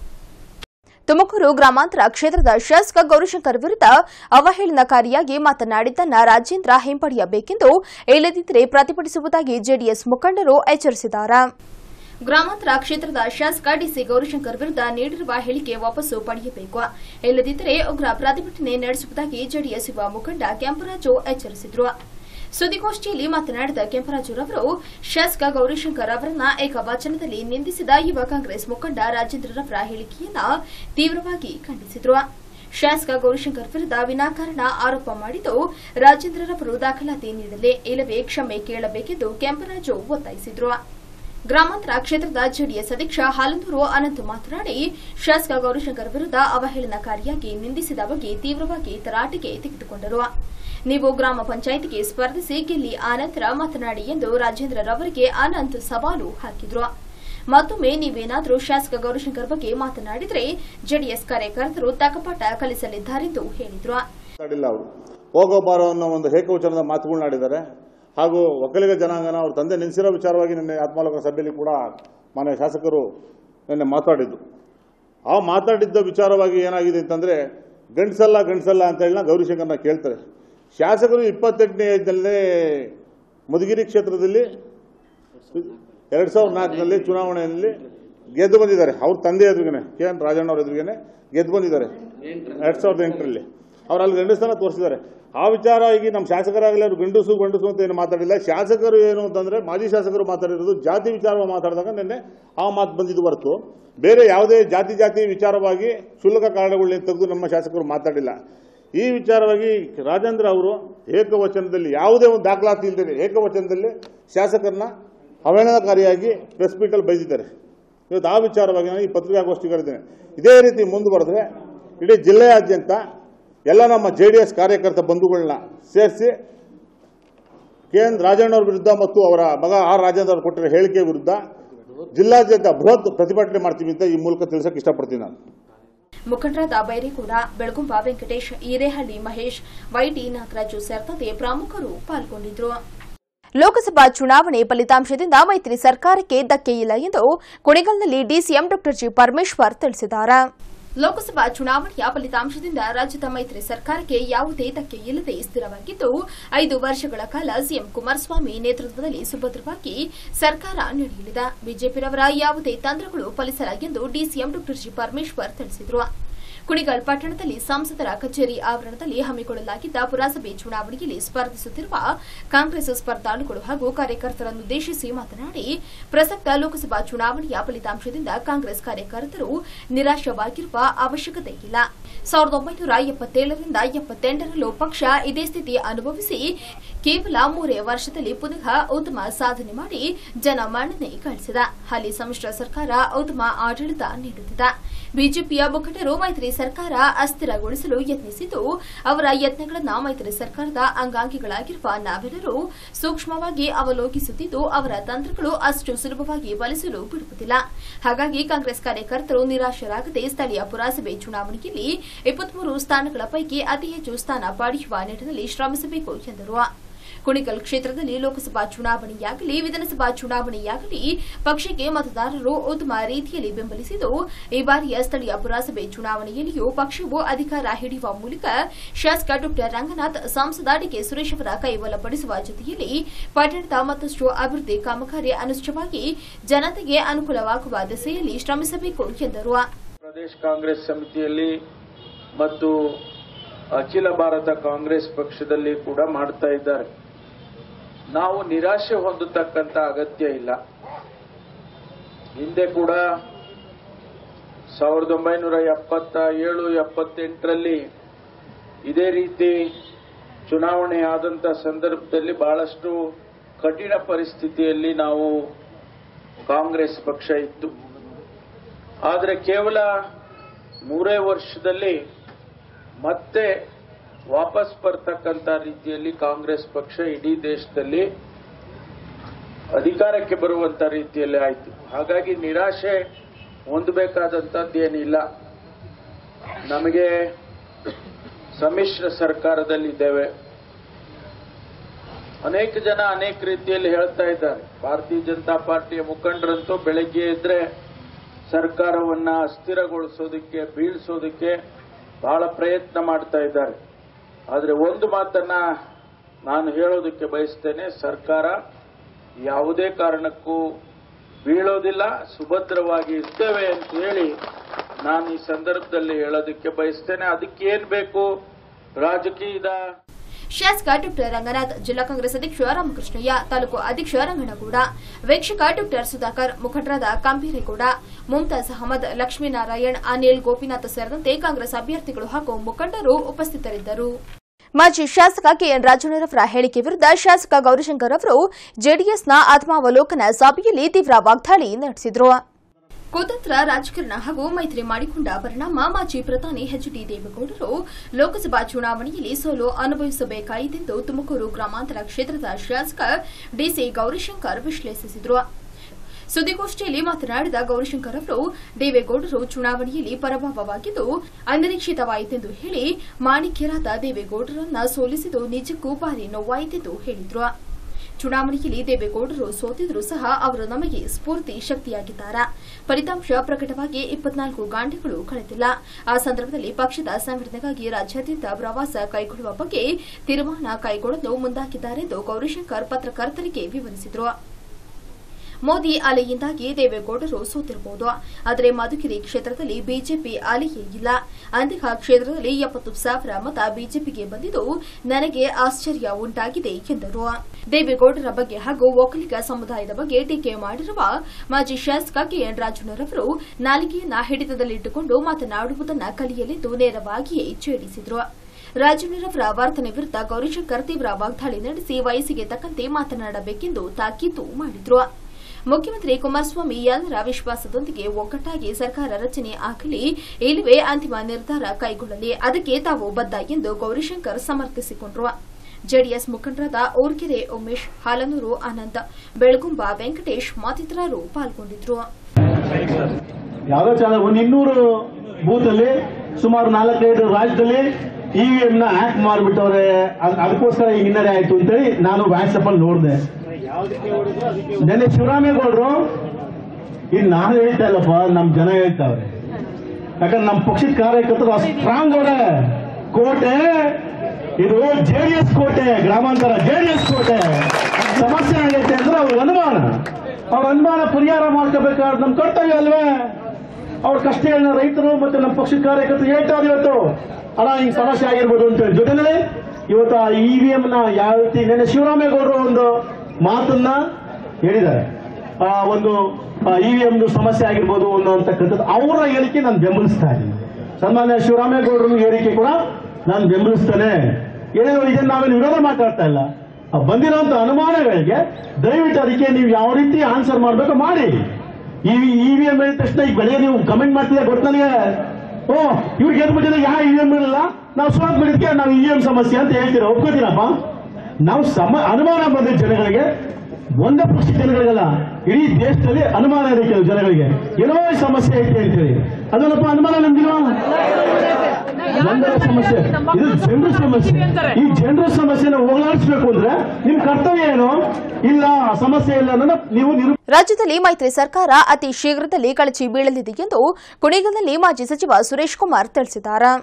ತುಮಕೂರು ಗ್ರಾಮಾಂತರ ಕ್ಷೇತ್ರದ ಶಾಸಕ ಗೌರಿಶಂಕರ್ ವಿರುದ್ಧ ಅವಹೇಳನಕಾರಿಯಾಗಿ ಮಾತನಾಡಿದ್ದನ್ನ ರಾಜೇಂದ್ರ ಹಿಂಪಡೆಯಬೇಕೆಂದು ಇಲ್ಲದಿದ್ದರೆ ಪ್ರತಿಭಟಿಸುವುದಾಗಿ ಜೆಡಿಎಸ್ ಮುಖಂಡರು ಎಚ್ಚರಿಸಿದ್ದಾರೆ ಗ್ರಾಮಾಂತರ ಕ್ಷೇತ್ರದ ಶಾಸಕ ಡಿಸಿ ಗೌರಿಶಂಕರ್ ವಿರುದ್ಧ ನೀಡಿರುವ ಹೇಳಿಕೆ ವಾಪಸ್ಸು ಪಡೆಯಬೇಕು ಇಲ್ಲದಿದ್ದರೆ ಉಗ್ರ ಪ್ರತಿಭಟನೆ ನಡೆಸುವುದಾಗಿ ಜೆಡಿಎಸ್ ಯುವ ಮುಖಂಡ ಕೆಂಪರಾಜು ಎಚ್ಚರಿಸಿದರು ಸುದ್ದಿಗೋಷ್ಠಿಯಲ್ಲಿ ಮಾತನಾಡಿದ ಕೆಂಪರಾಜುರವರು ಶಾಸಕ ಗೌರಿಶಂಕರ್ ಅವರನ್ನ ಏಕವಚನದಲ್ಲಿ ನಿಂದಿಸಿದ ಯುವ ಕಾಂಗ್ರೆಸ್ ಮುಖಂಡ ರಾಜೇಂದ್ರರವರ ಹೇಳಿಕೆಯನ್ನ ತೀವ್ರವಾಗಿ ಖಂಡಿಸಿದರು ಶಾಸಕ ಗೌರಿಶಂಕರ್ ವಿರುದ್ಧ ವಿನಾಕಾರಣ ಆರೋಪ ಮಾಡಿದ್ದು ರಾಜೇಂದ್ರರವರು ದಾಖಲಾತಿ ನೀಡಲಿ ಇಲ್ಲವೇ ಕ್ಷಮೆ ಕೇಳಬೇಕೆಂದು ಕೆಂಪರಾಜು ಒತ್ತಾಯಿಸಿದರು ಗ್ರಾಮಾಂತರ ಕ್ಷೇತ್ರದ ಜೆಡಿಎಸ್ ಅಧ್ಯಕ್ಷ ಹಾಲಂದೂರು ಅನಂತ್ ಮಾತನಾಡಿ ಶಾಸಕ ಗೌರಿಶಂಕರ್ ವಿರುದ್ಧ ಅವಹೇಳನಕಾರಿಯಾಗಿ ನಿಂದಿಸಿದ ಬಗ್ಗೆ ತೀವ್ರವಾಗಿ ತರಾಟೆಗೆ ತೆಗೆದುಕೊಂಡರು ನೀವು ಗ್ರಾಮ ಪಂಚಾಯಿತಿಗೆ ಸ್ಪರ್ಧಿಸಿ ಗೆಲ್ಲಿ ಆನಂತರ ಮಾತನಾಡಿ ಎಂದು ರಾಜೇಂದ್ರರವರಿಗೆ ಅನಂತ್ ಸವಾಲು ಹಾಕಿದ್ರು ಮತ್ತೊಮ್ಮೆ ನೀವೇನಾದರೂ ಶಾಸಕ ಗೌರಿಶಂಕರ್ ಬಗ್ಗೆ ಮಾತನಾಡಿದರೆ ಜೆಡಿಎಸ್ ಕಾರ್ಯಕರ್ತರು ತಕಪಾಟ ಕಲಿಸಲಿದ್ದಾರೆಂದು ಹೇಳಿದ್ರು ಮಾತಾಡಿಲ್ಲ ಅವರು ಹೋಗೋ ಬಾರೋ ಅನ್ನೋ ಒಂದು ಏಕವಚನದ ಮಾತುಗಳನ್ನಾಡಿದ್ದಾರೆ ಹಾಗೂ ಒಕ್ಕಲಿಗ ಜನಾಂಗನ ಅವ್ರ ತಂದೆ ನೆನೆಸಿರೋ ವಿಚಾರವಾಗಿ ನಿನ್ನೆ ಆತ್ಮಾಲೋಕ ಸಭೆಯಲ್ಲಿ ಕೂಡ ಮಾನ್ಯ ಶಾಸಕರು ನಿನ್ನೆ ಮಾತಾಡಿದ್ದು ಆ ಮಾತಾಡಿದ್ದ ವಿಚಾರವಾಗಿ ಏನಾಗಿದೆ ಅಂತಂದರೆ ಗಂಡಸಲ್ಲ ಗಂಡಸಲ್ಲ ಅಂತ ಹೇಳಿ ಗೌರಿಶಂಕರ್ನ ಕೇಳ್ತಾರೆ ಶಾಸಕರು ಇಪ್ಪತ್ತೆಂಟನೇ ಏಜ್ನಲ್ಲೇ ಮಧುಗಿರಿ ಕ್ಷೇತ್ರದಲ್ಲಿ ಎರಡು ಸಾವಿರದ ನಾಲ್ಕರಲ್ಲಿ ಚುನಾವಣೆಯಲ್ಲಿ ಗೆದ್ದು ಬಂದಿದ್ದಾರೆ ಅವ್ರ ತಂದೆ ಎದುರುಗನೆ ಕೆ ಎನ್ ರಾಜಣ್ಣ ಅವ್ರ ಎದುರುಗನೆ ಗೆದ್ದು ಬಂದಿದ್ದಾರೆ ಎರಡು ಸಾವಿರದ ಎಂಟರಲ್ಲಿ ಅವ್ರು ಅಲ್ಲಿ ಗಂಡಸನ ತೋರಿಸಿದ್ದಾರೆ ಆ ವಿಚಾರ ಈಗ ನಮ್ಮ ಶಾಸಕರಾಗಲಿ ಅವರು ಗಂಡಸು ಗಂಡಸು ಅಂತ ಏನು ಮಾತಾಡಿಲ್ಲ ಶಾಸಕರು ಏನು ಅಂತಂದ್ರೆ ಮಾಜಿ ಶಾಸಕರು ಮಾತಾಡಿರೋದು ಜಾತಿ ವಿಚಾರ ಮಾತಾಡಿದಾಗ ನಿನ್ನೆ ಆ ಮಾತು ಬಂದಿದ್ದು ಹೊರತು ಬೇರೆ ಯಾವುದೇ ಜಾತಿ ಜಾತಿ ವಿಚಾರವಾಗಿ ಕ್ಷುಲ್ಲಕ ಕಾರಣಗಳನ್ನ ತೆಗೆದು ನಮ್ಮ ಶಾಸಕರು ಮಾತಾಡಿಲ್ಲ ಈ ವಿಚಾರವಾಗಿ ರಾಜೇಂದ್ರ ಅವರು ಏಕವಚನದಲ್ಲಿ ಯಾವುದೇ ಒಂದು ದಾಖಲಾತಿ ಇಲ್ಲದೆ ಏಕವಚನದಲ್ಲಿ ಶಾಸಕರನ್ನ ಅವಹೇಳನಕಾರಿಯಾಗಿ ಪ್ರೆಸ್ ಮೀಟಲ್ಲಿ ಬೈದಿದ್ದಾರೆ ಇವತ್ತು ಆ ವಿಚಾರವಾಗಿ ನಾನು ಈ ಪತ್ರಿಕಾಗೋಷ್ಠಿಗಳಿದ್ದೇನೆ ಇದೇ ರೀತಿ ಮುಂದುವರೆದ್ರೆ ಇಡೀ ಜಿಲ್ಲೆಯಾದ್ಯಂತ ಎಲ್ಲ ನಮ್ಮ ಜೆ ಡಿ ಎಸ್ ಕಾರ್ಯಕರ್ತ ಬಂಧುಗಳನ್ನ ಸೇರಿಸಿ ಕೆ ಎನ್ ರಾಜಣ್ಣವ್ರ ವಿರುದ್ಧ ಮತ್ತು ಅವರ ಮಗ ಆರ್ ರಾಜೇಂದ್ರ ಅವರು ಕೊಟ್ಟಿರೋ ಹೇಳಿಕೆ ವಿರುದ್ಧ ಜಿಲ್ಲಾದ್ಯಂತ ಬೃಹತ್ ಪ್ರತಿಭಟನೆ ಮಾಡ್ತೀವಿ ಅಂತ ಈ ಮೂಲಕ ತಿಳಿಸಕ್ಕೆ ಇಷ್ಟಪಡ್ತೀನಿ ನಾನು ಮುಖಂಡರಾದ ಬೈರೇಗೌಡ ಬೆಳಗುಂಬ ವೆಂಕಟೇಶ್ ಹಿರೇಹಳ್ಳಿ ಮಹೇಶ್ ವೈಟಿ ನಾಗರಾಜು ಸೇರಿದಂತೆ ಪ್ರಮುಖರು ಪಾಲ್ಗೊಂಡಿದ್ರು ಲೋಕಸಭಾ ಚುನಾವಣೆ ಫಲಿತಾಂಶದಿಂದ ಮೈತ್ರಿ ಸರ್ಕಾರಕ್ಕೆ ಧಕ್ಕೆಯಿಲ್ಲ ಎಂದು ಕುಣಿಗಲ್ನಲ್ಲಿ ಡಿಸಿಎಂ ಡಾ ಜಿ ಪರಮೇಶ್ವರ್ ತಿಳಿಸಿದ್ದಾರೆ ಲೋಕಸಭಾ ಚುನಾವಣೆಯ ಫಲಿತಾಂಶದಿಂದ ರಾಜ್ಯದ ಮೈತ್ರಿ ಸರ್ಕಾರಕ್ಕೆ ಯಾವುದೇ ಧಕ್ಕೆ ಇಲ್ಲದೆ ಸ್ಥಿರವಾಗಿದ್ದು ಐದು ವರ್ಷಗಳ ಕಾಲ ಸಿಎಂ ಕುಮಾರಸ್ವಾಮಿ ನೇತೃತ್ವದಲ್ಲಿ ಸುಭದ್ರವಾಗಿ ಸರ್ಕಾರ ನಡೆಯಲಿದೆ ಬಿಜೆಪಿರವರ ಯಾವುದೇ ತಂತ್ರಗಳು ಫಲಿಸಲ್ಲ ಎಂದು ಡಿಸಿಎಂ ಡಾ ಜಿ ಪರಮೇಶ್ವರ್ ತಿಳಿಸಿದರು ಕುಣಿಗಲ್ ಪಟ್ಟಣದಲ್ಲಿ ಸಂಸದರ ಕಚೇರಿ ಆವರಣದಲ್ಲಿ ಹಮ್ಮಿಕೊಳ್ಳಲಾಗಿದ್ದ ಪುರಸಭೆ ಚುನಾವಣೆಯಲ್ಲಿ ಸ್ಪರ್ಧಿಸುತ್ತಿರುವ ಕಾಂಗ್ರೆಸ್ ಸ್ಪರ್ಧಾಳುಗಳು ಹಾಗೂ ಕಾರ್ಯಕರ್ತರನ್ನುದ್ದೇಶಿಸಿ ಮಾತನಾಡಿ ಪ್ರಸಕ್ತ ಲೋಕಸಭಾ ಚುನಾವಣೆಯ ಫಲಿತಾಂಶದಿಂದ ಕಾಂಗ್ರೆಸ್ ಕಾರ್ಯಕರ್ತರು ನಿರಾಶವಾಗಿರುವ ಅವಶ್ಯಕತೆ ಇಲ್ಲ ಸಾವಿರದ ಒಂಬೈನೂರ ಎಪ್ಪತ್ತೇಳರಿಂದ ಎಪ್ಪತ್ತೆಂಟರಲ್ಲೂ ಪಕ್ಷ ಇದೇ ಸ್ಥಿತಿ ಅನುಭವಿಸಿ ಕೇವಲ ಮೂರೇ ವರ್ಷದಲ್ಲಿ ಪುನಃ ಉತ್ತಮ ಸಾಧನೆ ಮಾಡಿ ಜನಮನ್ನಣೆ ಗಳಿಸಿದ ಹಾಲಿ ಸಮ್ಮಿಶ್ರ ಸರ್ಕಾರ ಉತ್ತಮ ಆಡಳಿತ ನೀಡುತ್ತಿದೆ ಬಿಜೆಪಿಯ ಮುಖಂಡರು ಮೈತ್ರಿ ಸರ್ಕಾರ ಅಸ್ಥಿರಗೊಳಿಸಲು ಯತ್ನಿಸಿದ್ದು ಅವರ ಯತ್ನಗಳನ್ನು ಮೈತ್ರಿ ಸರ್ಕಾರದ ಅಂಗಾಂಗಿಗಳಾಗಿರುವ ನಾವೆಲ್ಲರೂ ಸೂಕ್ಷ್ಮವಾಗಿ ಅವಲೋಕಿಸುತ್ತಿದ್ದು ಅವರ ತಂತ್ರಗಳು ಅಷ್ಟು ಸುಲಭವಾಗಿ ಫಲಿಸಲು ಬಿಡುವುದಿಲ್ಲ ಹಾಗಾಗಿ ಕಾಂಗ್ರೆಸ್ ಕಾರ್ಯಕರ್ತರು ನಿರಾಶರಾಗದೆ ಸ್ಥಳೀಯ ಪುರಸಭೆ ಚುನಾವಣೆಯಲ್ಲಿ ಇಪ್ಪತ್ಮೂರು ಸ್ಥಾನಗಳ ಪೈಕಿ ಅತಿ ಹೆಚ್ಚು ಸ್ಥಾನ ಪಡೆಯುವ ನಿಟ್ಟಿನಲ್ಲಿ ಶ್ರಮಿಸಬೇಕು ಎಂದರು ಕುಣಿಗಲ್ ಕ್ಷೇತ್ರದಲ್ಲಿ ಲೋಕಸಭಾ ಚುನಾವಣೆಯಾಗಲಿ ವಿಧಾನಸಭಾ ಚುನಾವಣೆಯಾಗಲಿ ಪಕ್ಷಕ್ಕೆ ಮತದಾರರು ಉತ್ತಮ ರೀತಿಯಲ್ಲಿ ಬೆಂಬಲಿಸಿದ್ದು ಈ ಬಾರಿಯ ಸ್ಥಳೀಯ ಪುರಸಭೆ ಚುನಾವಣೆಯಲ್ಲಿಯೂ ಪಕ್ಷವು ಅಧಿಕಾರ ಹಿಡಿಯುವ ಮೂಲಕ ಶಾಸಕ ಡಾ ರಂಗನಾಥ್ ಸಂಸದ ಡಿಕೆ ಸುರೇಶ್ ಅವರ ಕೈವಲಪಡಿಸುವ ಜೊತೆಯಲ್ಲಿ ಪಟ್ಟಣದ ಮತ್ತಷ್ಟು ಅಭಿವೃದ್ಧಿ ಕಾಮಗಾರಿ ಅನುಷ್ಠವಾಗಿ ಜನತೆಗೆ ಅನುಕೂಲವಾಗುವ ದಿಸೆಯಲ್ಲಿ ಶ್ರಮಿಸಬೇಕು ಎಂದರು ಪ್ರದೇಶ ಕಾಂಗ್ರೆಸ್ ಸಮಿತಿಯಲ್ಲಿ ಮತ್ತು ಅಖಿಲ ಭಾರತ ಕಾಂಗ್ರೆಸ್ ಪಕ್ಷದಲ್ಲಿ ಕೂಡ ಮಾಡ್ತಾ ಇದ್ದಾರೆ ನಾವು ನಿರಾಶೆ ಹೊಂದತಕ್ಕಂತ ಅಗತ್ಯ ಇಲ್ಲ ಹಿಂದೆ ಕೂಡ ಸಾವಿರದ ಒಂಬೈನೂರ ಎಪ್ಪತ್ತ ಏಳು ಎಪ್ಪತ್ತೆಂಟರಲ್ಲಿ ಇದೇ ರೀತಿ ಚುನಾವಣೆ ಆದಂತ ಸಂದರ್ಭದಲ್ಲಿ ಬಹಳಷ್ಟು ಕಠಿಣ ಪರಿಸ್ಥಿತಿಯಲ್ಲಿ ನಾವು ಕಾಂಗ್ರೆಸ್ ಪಕ್ಷ ಇತ್ತು ಆದರೆ ಕೇವಲ ಮೂರೇ ವರ್ಷದಲ್ಲಿ ಮತ್ತೆ ವಾಪಸ್ ಬರ್ತಕ್ಕಂಥ ರೀತಿಯಲ್ಲಿ ಕಾಂಗ್ರೆಸ್ ಪಕ್ಷ ಇಡೀ ದೇಶದಲ್ಲಿ ಅಧಿಕಾರಕ್ಕೆ ಬರುವಂತ ರೀತಿಯಲ್ಲಿ ಆಯಿತು ಹಾಗಾಗಿ ನಿರಾಶೆ ಹೊಂದಬೇಕಾದಂಥದ್ದೇನಿಲ್ಲ ನಮಗೆ ಸಮ್ಮಿಶ್ರ ಸರ್ಕಾರದಲ್ಲಿದ್ದೇವೆ ಅನೇಕ ಜನ ಅನೇಕ ರೀತಿಯಲ್ಲಿ ಹೇಳ್ತಾ ಇದ್ದಾರೆ ಭಾರತೀಯ ಜನತಾ ಪಾರ್ಟಿಯ ಮುಖಂಡರಂತೂ ಬೆಳಗ್ಗೆ ಇದ್ರೆ ಸರ್ಕಾರವನ್ನ ಅಸ್ಥಿರಗೊಳಿಸೋದಕ್ಕೆ ಬೀಳಿಸೋದಕ್ಕೆ ಬಹಳ ಪ್ರಯತ್ನ ಮಾಡ್ತಾ ಇದ್ದಾರೆ ಆದರೆ ಒಂದು ಮಾತನ್ನ ನಾನು ಹೇಳೋದಕ್ಕೆ ಬಯಸ್ತೇನೆ ಸರ್ಕಾರ ಯಾವುದೇ ಕಾರಣಕ್ಕೂ ಬೀಳೋದಿಲ್ಲ ಸುಭದ್ರವಾಗಿ ಇರ್ತೇವೆ ಅಂತ ಹೇಳಿ ನಾನು ಈ ಸಂದರ್ಭದಲ್ಲಿ ಹೇಳೋದಕ್ಕೆ ಬಯಸ್ತೇನೆ ಅದಕ್ಕೆ ಏನ್ ಬೇಕು ರಾಜಕೀಯದ ಶಾಸಕ ಡಾ ರಂಗನಾಥ್ ಜಿಲ್ಲಾ ಕಾಂಗ್ರೆಸ್ ಅಧ್ಯಕ್ಷ ರಾಮಕೃಷ್ಣಯ್ಯ ತಾಲೂಕು ಅಧ್ಯಕ್ಷ ರಂಗನಗೌಡ ವೀಕ್ಷಕ ಡಾ ಸುಧಾಕರ್ ಮುಖಂಡರಾದ ಕಂಬೀರೇಗೌಡ ಮುಮ್ತಾಜ್ ಅಹಮದ್ ಲಕ್ಷ್ಮೀನಾರಾಯಣ್ ಅನಿಲ್ ಗೋಪಿನಾಥ್ ಸೇರಿದಂತೆ ಕಾಂಗ್ರೆಸ್ ಅಭ್ಯರ್ಥಿಗಳು ಹಾಗೂ ಮುಖಂಡರು ಉಪಸ್ಥಿತರಿದ್ದರು ಮಾಜಿ ಶಾಸಕ ಕೆಎನ್ ರಾಜಣ್ಣರವರ ಹೇಳಿಕೆ ವಿರುದ್ಧ ಶಾಸಕ ಗೌರಿಶಂಕರ್ ಅವರು ಜೆಡಿಎಸ್ನ ಆತ್ಮಾವಲೋಕನ ಸಭೆಯಲ್ಲಿ ತೀವ್ರ ವಾಗ್ದಾಳಿ ನಡೆಸಿದರು ಕುತಂತ್ರ ರಾಜಕಾರಣ ಹಾಗೂ ಮೈತ್ರಿ ಮಾಡಿಕೊಂಡ ಪರಿಣಾಮ ಮಾಜಿ ಪ್ರಧಾನಿ ಎಚ್ ಡಿ ದೇವೇಗೌಡರು ಲೋಕಸಭಾ ಚುನಾವಣೆಯಲ್ಲಿ ಸೋಲು ಅನುಭವಿಸಬೇಕಾಯಿತೆಂದು ತುಮಕೂರು ಗ್ರಾಮಾಂತರ ಕ್ಷೇತ್ರದ ಶಾಸಕ ಡಿಸಿ ಗೌರಿಶಂಕರ್ ವಿಶ್ಲೇಷಿಸಿದರು ಸುದ್ದಿಗೋಷ್ಠಿಯಲ್ಲಿ ಮಾತನಾಡಿದ ಗೌರಿಶಂಕರ್ ಅವರು ದೇವೇಗೌಡರು ಚುನಾವಣೆಯಲ್ಲಿ ಪರಾಭವವಾಗಿದ್ದು ಅನಿರೀಕ್ಷಿತವಾಯಿತೆಂದು ಹೇಳಿ ಮಾಣಿಕ್ಯರಾದ ದೇವೇಗೌಡರನ್ನ ಸೋಲಿಸಿದ್ದು ನಿಜಕ್ಕೂ ಭಾರಿ ನೋವಾಯಿತೆಂದು ಹೇಳಿದರು ಚುನಾವಣೆಯಲ್ಲಿ ದೇವೇಗೌಡರು ಸೋತಿದ್ರೂ ಸಹ ಅವರು ನಮಗೆ ಸ್ಫೂರ್ತಿ ಶಕ್ತಿಯಾಗಿದ್ದಾರೆ ಫಲಿತಾಂಶ ಪ್ರಕಟವಾಗಿ ಇಪ್ಪತ್ನಾಲ್ಕು ಗಂಟೆಗಳು ಕಳೆದಿಲ್ಲ ಆ ಸಂದರ್ಭದಲ್ಲಿ ಪಕ್ಷದ ಸಂಘಟನೆಗಾಗಿ ರಾಜ್ಯಾದ್ಯಂತ ಪ್ರವಾಸ ಕೈಗೊಳ್ಳುವ ಬಗ್ಗೆ ತೀರ್ಮಾನ ಕೈಗೊಳ್ಳಲು ಮುಂದಾಗಿದ್ದಾರೆಂದು ಗೌರಿಶಂಕರ್ ಪತ್ರಕರ್ತರಿಗೆ ವಿವರಿಸಿದರು ಮೋದಿ ಅಲೆಯಿಂದಾಗಿ ದೇವೇಗೌಡರು ಸೋತಿರಬಹುದು ಆದರೆ ಮಧುಗಿರಿ ಕ್ಷೇತ್ರದಲ್ಲಿ ಬಿಜೆಪಿ ಅಲೆಯೇ ಇಲ್ಲ ಅಂತಹ ಕ್ಷೇತ್ರದಲ್ಲಿ ಎಪ್ಪತ್ತು ಸಾವಿರ ಮತ ಬಿಜೆಪಿಗೆ ಬಂದಿದ್ದು ನನಗೆ ಆಶ್ಚರ್ಯ ಉಂಟಾಗಿದೆ ಎಂದರು ದೇವೇಗೌಡರ ಬಗ್ಗೆ ಹಾಗೂ ಒಕ್ಕಲಿಗ ಸಮುದಾಯದ ಬಗ್ಗೆ ಟೀಕೆ ಮಾಡಿರುವ ಮಾಜಿ ಶಾಸಕ ಕೆಎನ್ ರಾಜಣ್ಣರವರು ನಾಲಿಗೆಯನ್ನ ಹಿಡಿತದಲ್ಲಿಟ್ಟುಕೊಂಡು ಮಾತನಾಡುವುದನ್ನು ಕಲಿಯಲೆಂದು ನೇರವಾಗಿಯೇ ಛೇಡಿಸಿದರು ರಾಜಣ್ಣರವರ ವರ್ತನೆ ವಿರುದ್ಧ ಗೌರಿಶಂಕರ್ ತೀವ್ರ ವಾಗ್ದಾಳಿ ನಡೆಸಿ ವಯಸ್ಸಿಗೆ ತಕ್ಕಂತೆ ಮಾತನಾಡಬೇಕೆಂದು ತಾಕೀತು ಮಾಡಿದ್ರು ಮುಖ್ಯಮಂತ್ರಿ ಕುಮಾರಸ್ವಾಮಿ ಎಲ್ಲರ ವಿಶ್ವಾಸದೊಂದಿಗೆ ಒಗ್ಗಟ್ಟಾಗಿ ಸರ್ಕಾರ ರಚನೆ ಆಗಲಿ ಇಲ್ಲವೇ ಅಂತಿಮ ನಿರ್ಧಾರ ಕೈಗೊಳ್ಳಲಿ ಅದಕ್ಕೆ ತಾವು ಬದ್ಧ ಎಂದು ಗೌರಿಶಂಕರ್ ಸಮರ್ಥಿಸಿಕೊಂಡರು ಜೆಡಿಎಸ್ ಮುಖಂಡರಾದ ಊರ್ಗೆರೆ ಉಮೇಶ್ ಹಾಲನೂರು ಆನಂದ್ ಬೆಳಗುಂಬ ವೆಂಕಟೇಶ್ ಮತ್ತಿತರರು ಪಾಲ್ಗೊಂಡಿದ್ರು ಯಾವುದೋ ಚಾಲ ಒಂದು ಇನ್ನೂರು ಬೂತ್ ಅಲ್ಲಿ ಸುಮಾರು ನಾಲ್ಕೈದು ರಾಜ್ಯದಲ್ಲಿ ಇವಿಎಂ ನ ಹ್ಯಾಕ್ ಮಾಡಿಬಿಟ್ಟವ್ರೆ ಅದಕ್ಕೋಸ್ಕರ ಈಗ ಹಿನ್ನಡೆ ಆಯ್ತು ಅಂತೇಳಿ ನಾನು ವಾಟ್ಸಪ್ ಅಲ್ಲಿ ನೋಡಿದೆ ನೆನ್ನೆ ಶಿವರಾಮೇಗೌಡರು ಇದು ನಾನು ಹೇಳ್ತಾ ಇಲ್ಲಪ್ಪ ನಮ್ ಜನ ಹೇಳ್ತಾವ್ರೆ ಯಾಕಂದ್ರೆ ನಮ್ಮ ಪಕ್ಷದ ಕಾರ್ಯಕರ್ತರು ಸ್ಟ್ರಾಂಗ್ ಅವರೇ ಕೋಟೆ ಇದು ಜೆಡಿಎಸ್ ಕೋಟೆ ಗ್ರಾಮಾಂತರ ಜೆಡಿಎಸ್ ಕೋಟೆ ಸಮಸ್ಯೆ ಆಗೈತೆ ಅಂದ್ರೆ ಅವ್ರ ಅನುಮಾನ ಅವ್ರ ಅನುಮಾನ ಪರಿಹಾರ ಮಾಡ್ಕೋಬೇಕಾದ್ರೆ ನಮ್ ಕರ್ತವ್ಯ ಅಲ್ವೇ ಅವ್ರ ಕಷ್ಟಗಳನ್ನ ರೈತರು ಮತ್ತೆ ನಮ್ಮ ಪಕ್ಷದ ಕಾರ್ಯಕರ್ತರು ಹೇಳ್ತಾರೆ ಇವತ್ತು ಅಲ್ಲ ಹಿಂಗ್ ಸಮಸ್ಯೆ ಆಗಿರ್ಬೋದು ಅಂತ ಹೇಳಿ ಜೊತೆನಲ್ಲಿ ಇವತ್ತು ಆ ಇವಿಎಂ ನ ಯಾವ ರೀತಿ ನೆನ್ನೆ ಶಿವರಾಮೇಗೌಡರು ಒಂದು ಮಾತನ್ನ ಹೇಳಿದ್ದಾರೆ ಆ ಒಂದು ಇವಿಎಂ ಸಮಸ್ಯೆ ಆಗಿರ್ಬೋದು ಅನ್ನೋ ಅಂತಕ್ಕಂಥದ್ದು ಅವರ ಹೇಳಿಕೆ ನಾನು ಬೆಂಬಲಿಸ್ತಾ ಇದ್ದೀನಿ ಸನ್ಮಾನ್ಯ ಶಿವರಾಮೇಗೌಡರ ಹೇಳಿಕೆ ಕೂಡ ನಾನು ಬೆಂಬಲಿಸ್ತೇನೆ ಏನೇನು ಇದನ್ನ ನಾವೇನು ವಿರೋಧ ಮಾತಾಡ್ತಾ ಇಲ್ಲ ಆ ಬಂದಿರೋಂಥ ಅನುಮಾನಗಳಿಗೆ ದಯವಿಟ್ಟು ಅದಕ್ಕೆ ನೀವು ಯಾವ ರೀತಿ ಆನ್ಸರ್ ಮಾಡಬೇಕು ಮಾಡಿ ಈ ಇವಿಎಂ ಹೇಳಿದ ತಕ್ಷಣ ಈಗ ಬೆಳಗ್ಗೆ ನೀವು ಕಮೆಂಟ್ ಮಾಡ್ತಿದ್ರೆ ಗೊತ್ತು ನನಗೆ ಓ ಇವ್ರು ಗೆದ್ಬಿಟ್ಟಿದ್ರೆ ಯಾವ ಇವಿಎಂ ಇರಲ್ಲ ನಾವು ಸೋತ್ ಬಿಡಿದ್ಕೆ ನಾವು ಇವಿಎಂ ಸಮಸ್ಯೆ ಅಂತ ಹೇಳ್ತೀರಾ ಒಪ್ಕೋತೀನಪ್ಪ ನಾವು ಸಮ ಅನುಮಾನ ಬಂದಿದ್ದ ಜನಗಳಿಗೆ ಒಂದೇ ಪಕ್ಷ ಜನಗಳಿಗಲ್ಲ ಇಡೀ ದೇಶದಲ್ಲಿ ಅನುಮಾನ ಇದೆ ಕೆಲವು ಜನಗಳಿಗೆ ಏನೋ ಸಮಸ್ಯೆ ಐತೆ ಅಂತೇಳಿ ಅದಲ್ಲಪ್ಪ ಅನುಮಾನ ನಮ್ಗಿಲ್ವಾ ಒಂದೇ ಸಮಸ್ಯೆ ಇದು ಜನರ ಸಮಸ್ಯೆ ಈ ಜನರ ಸಮಸ್ಯೆನ ಹೋಗಲಾಡಿಸ್ಬೇಕು ಅಂದ್ರೆ ನಿಮ್ ಕರ್ತವ್ಯ ಏನು ಇಲ್ಲ ಸಮಸ್ಯೆ ಇಲ್ಲ ಅನ್ನೋದು ನೀವು ನಿರು ರಾಜ್ಯದಲ್ಲಿ ಮೈತ್ರಿ ಸರ್ಕಾರ ಅತಿ ಶೀಘ್ರದಲ್ಲಿ ಕಳಚಿ ಬೀಳಲಿದೆ ಎಂದು ಕುಣಿಗಲ್ನಲ್ಲಿ ಮಾಜಿ ಸಚಿವ ಸುರೇಶ್ ಕುಮಾರ್ ತಿಳಿಸಿದ್ದಾರೆ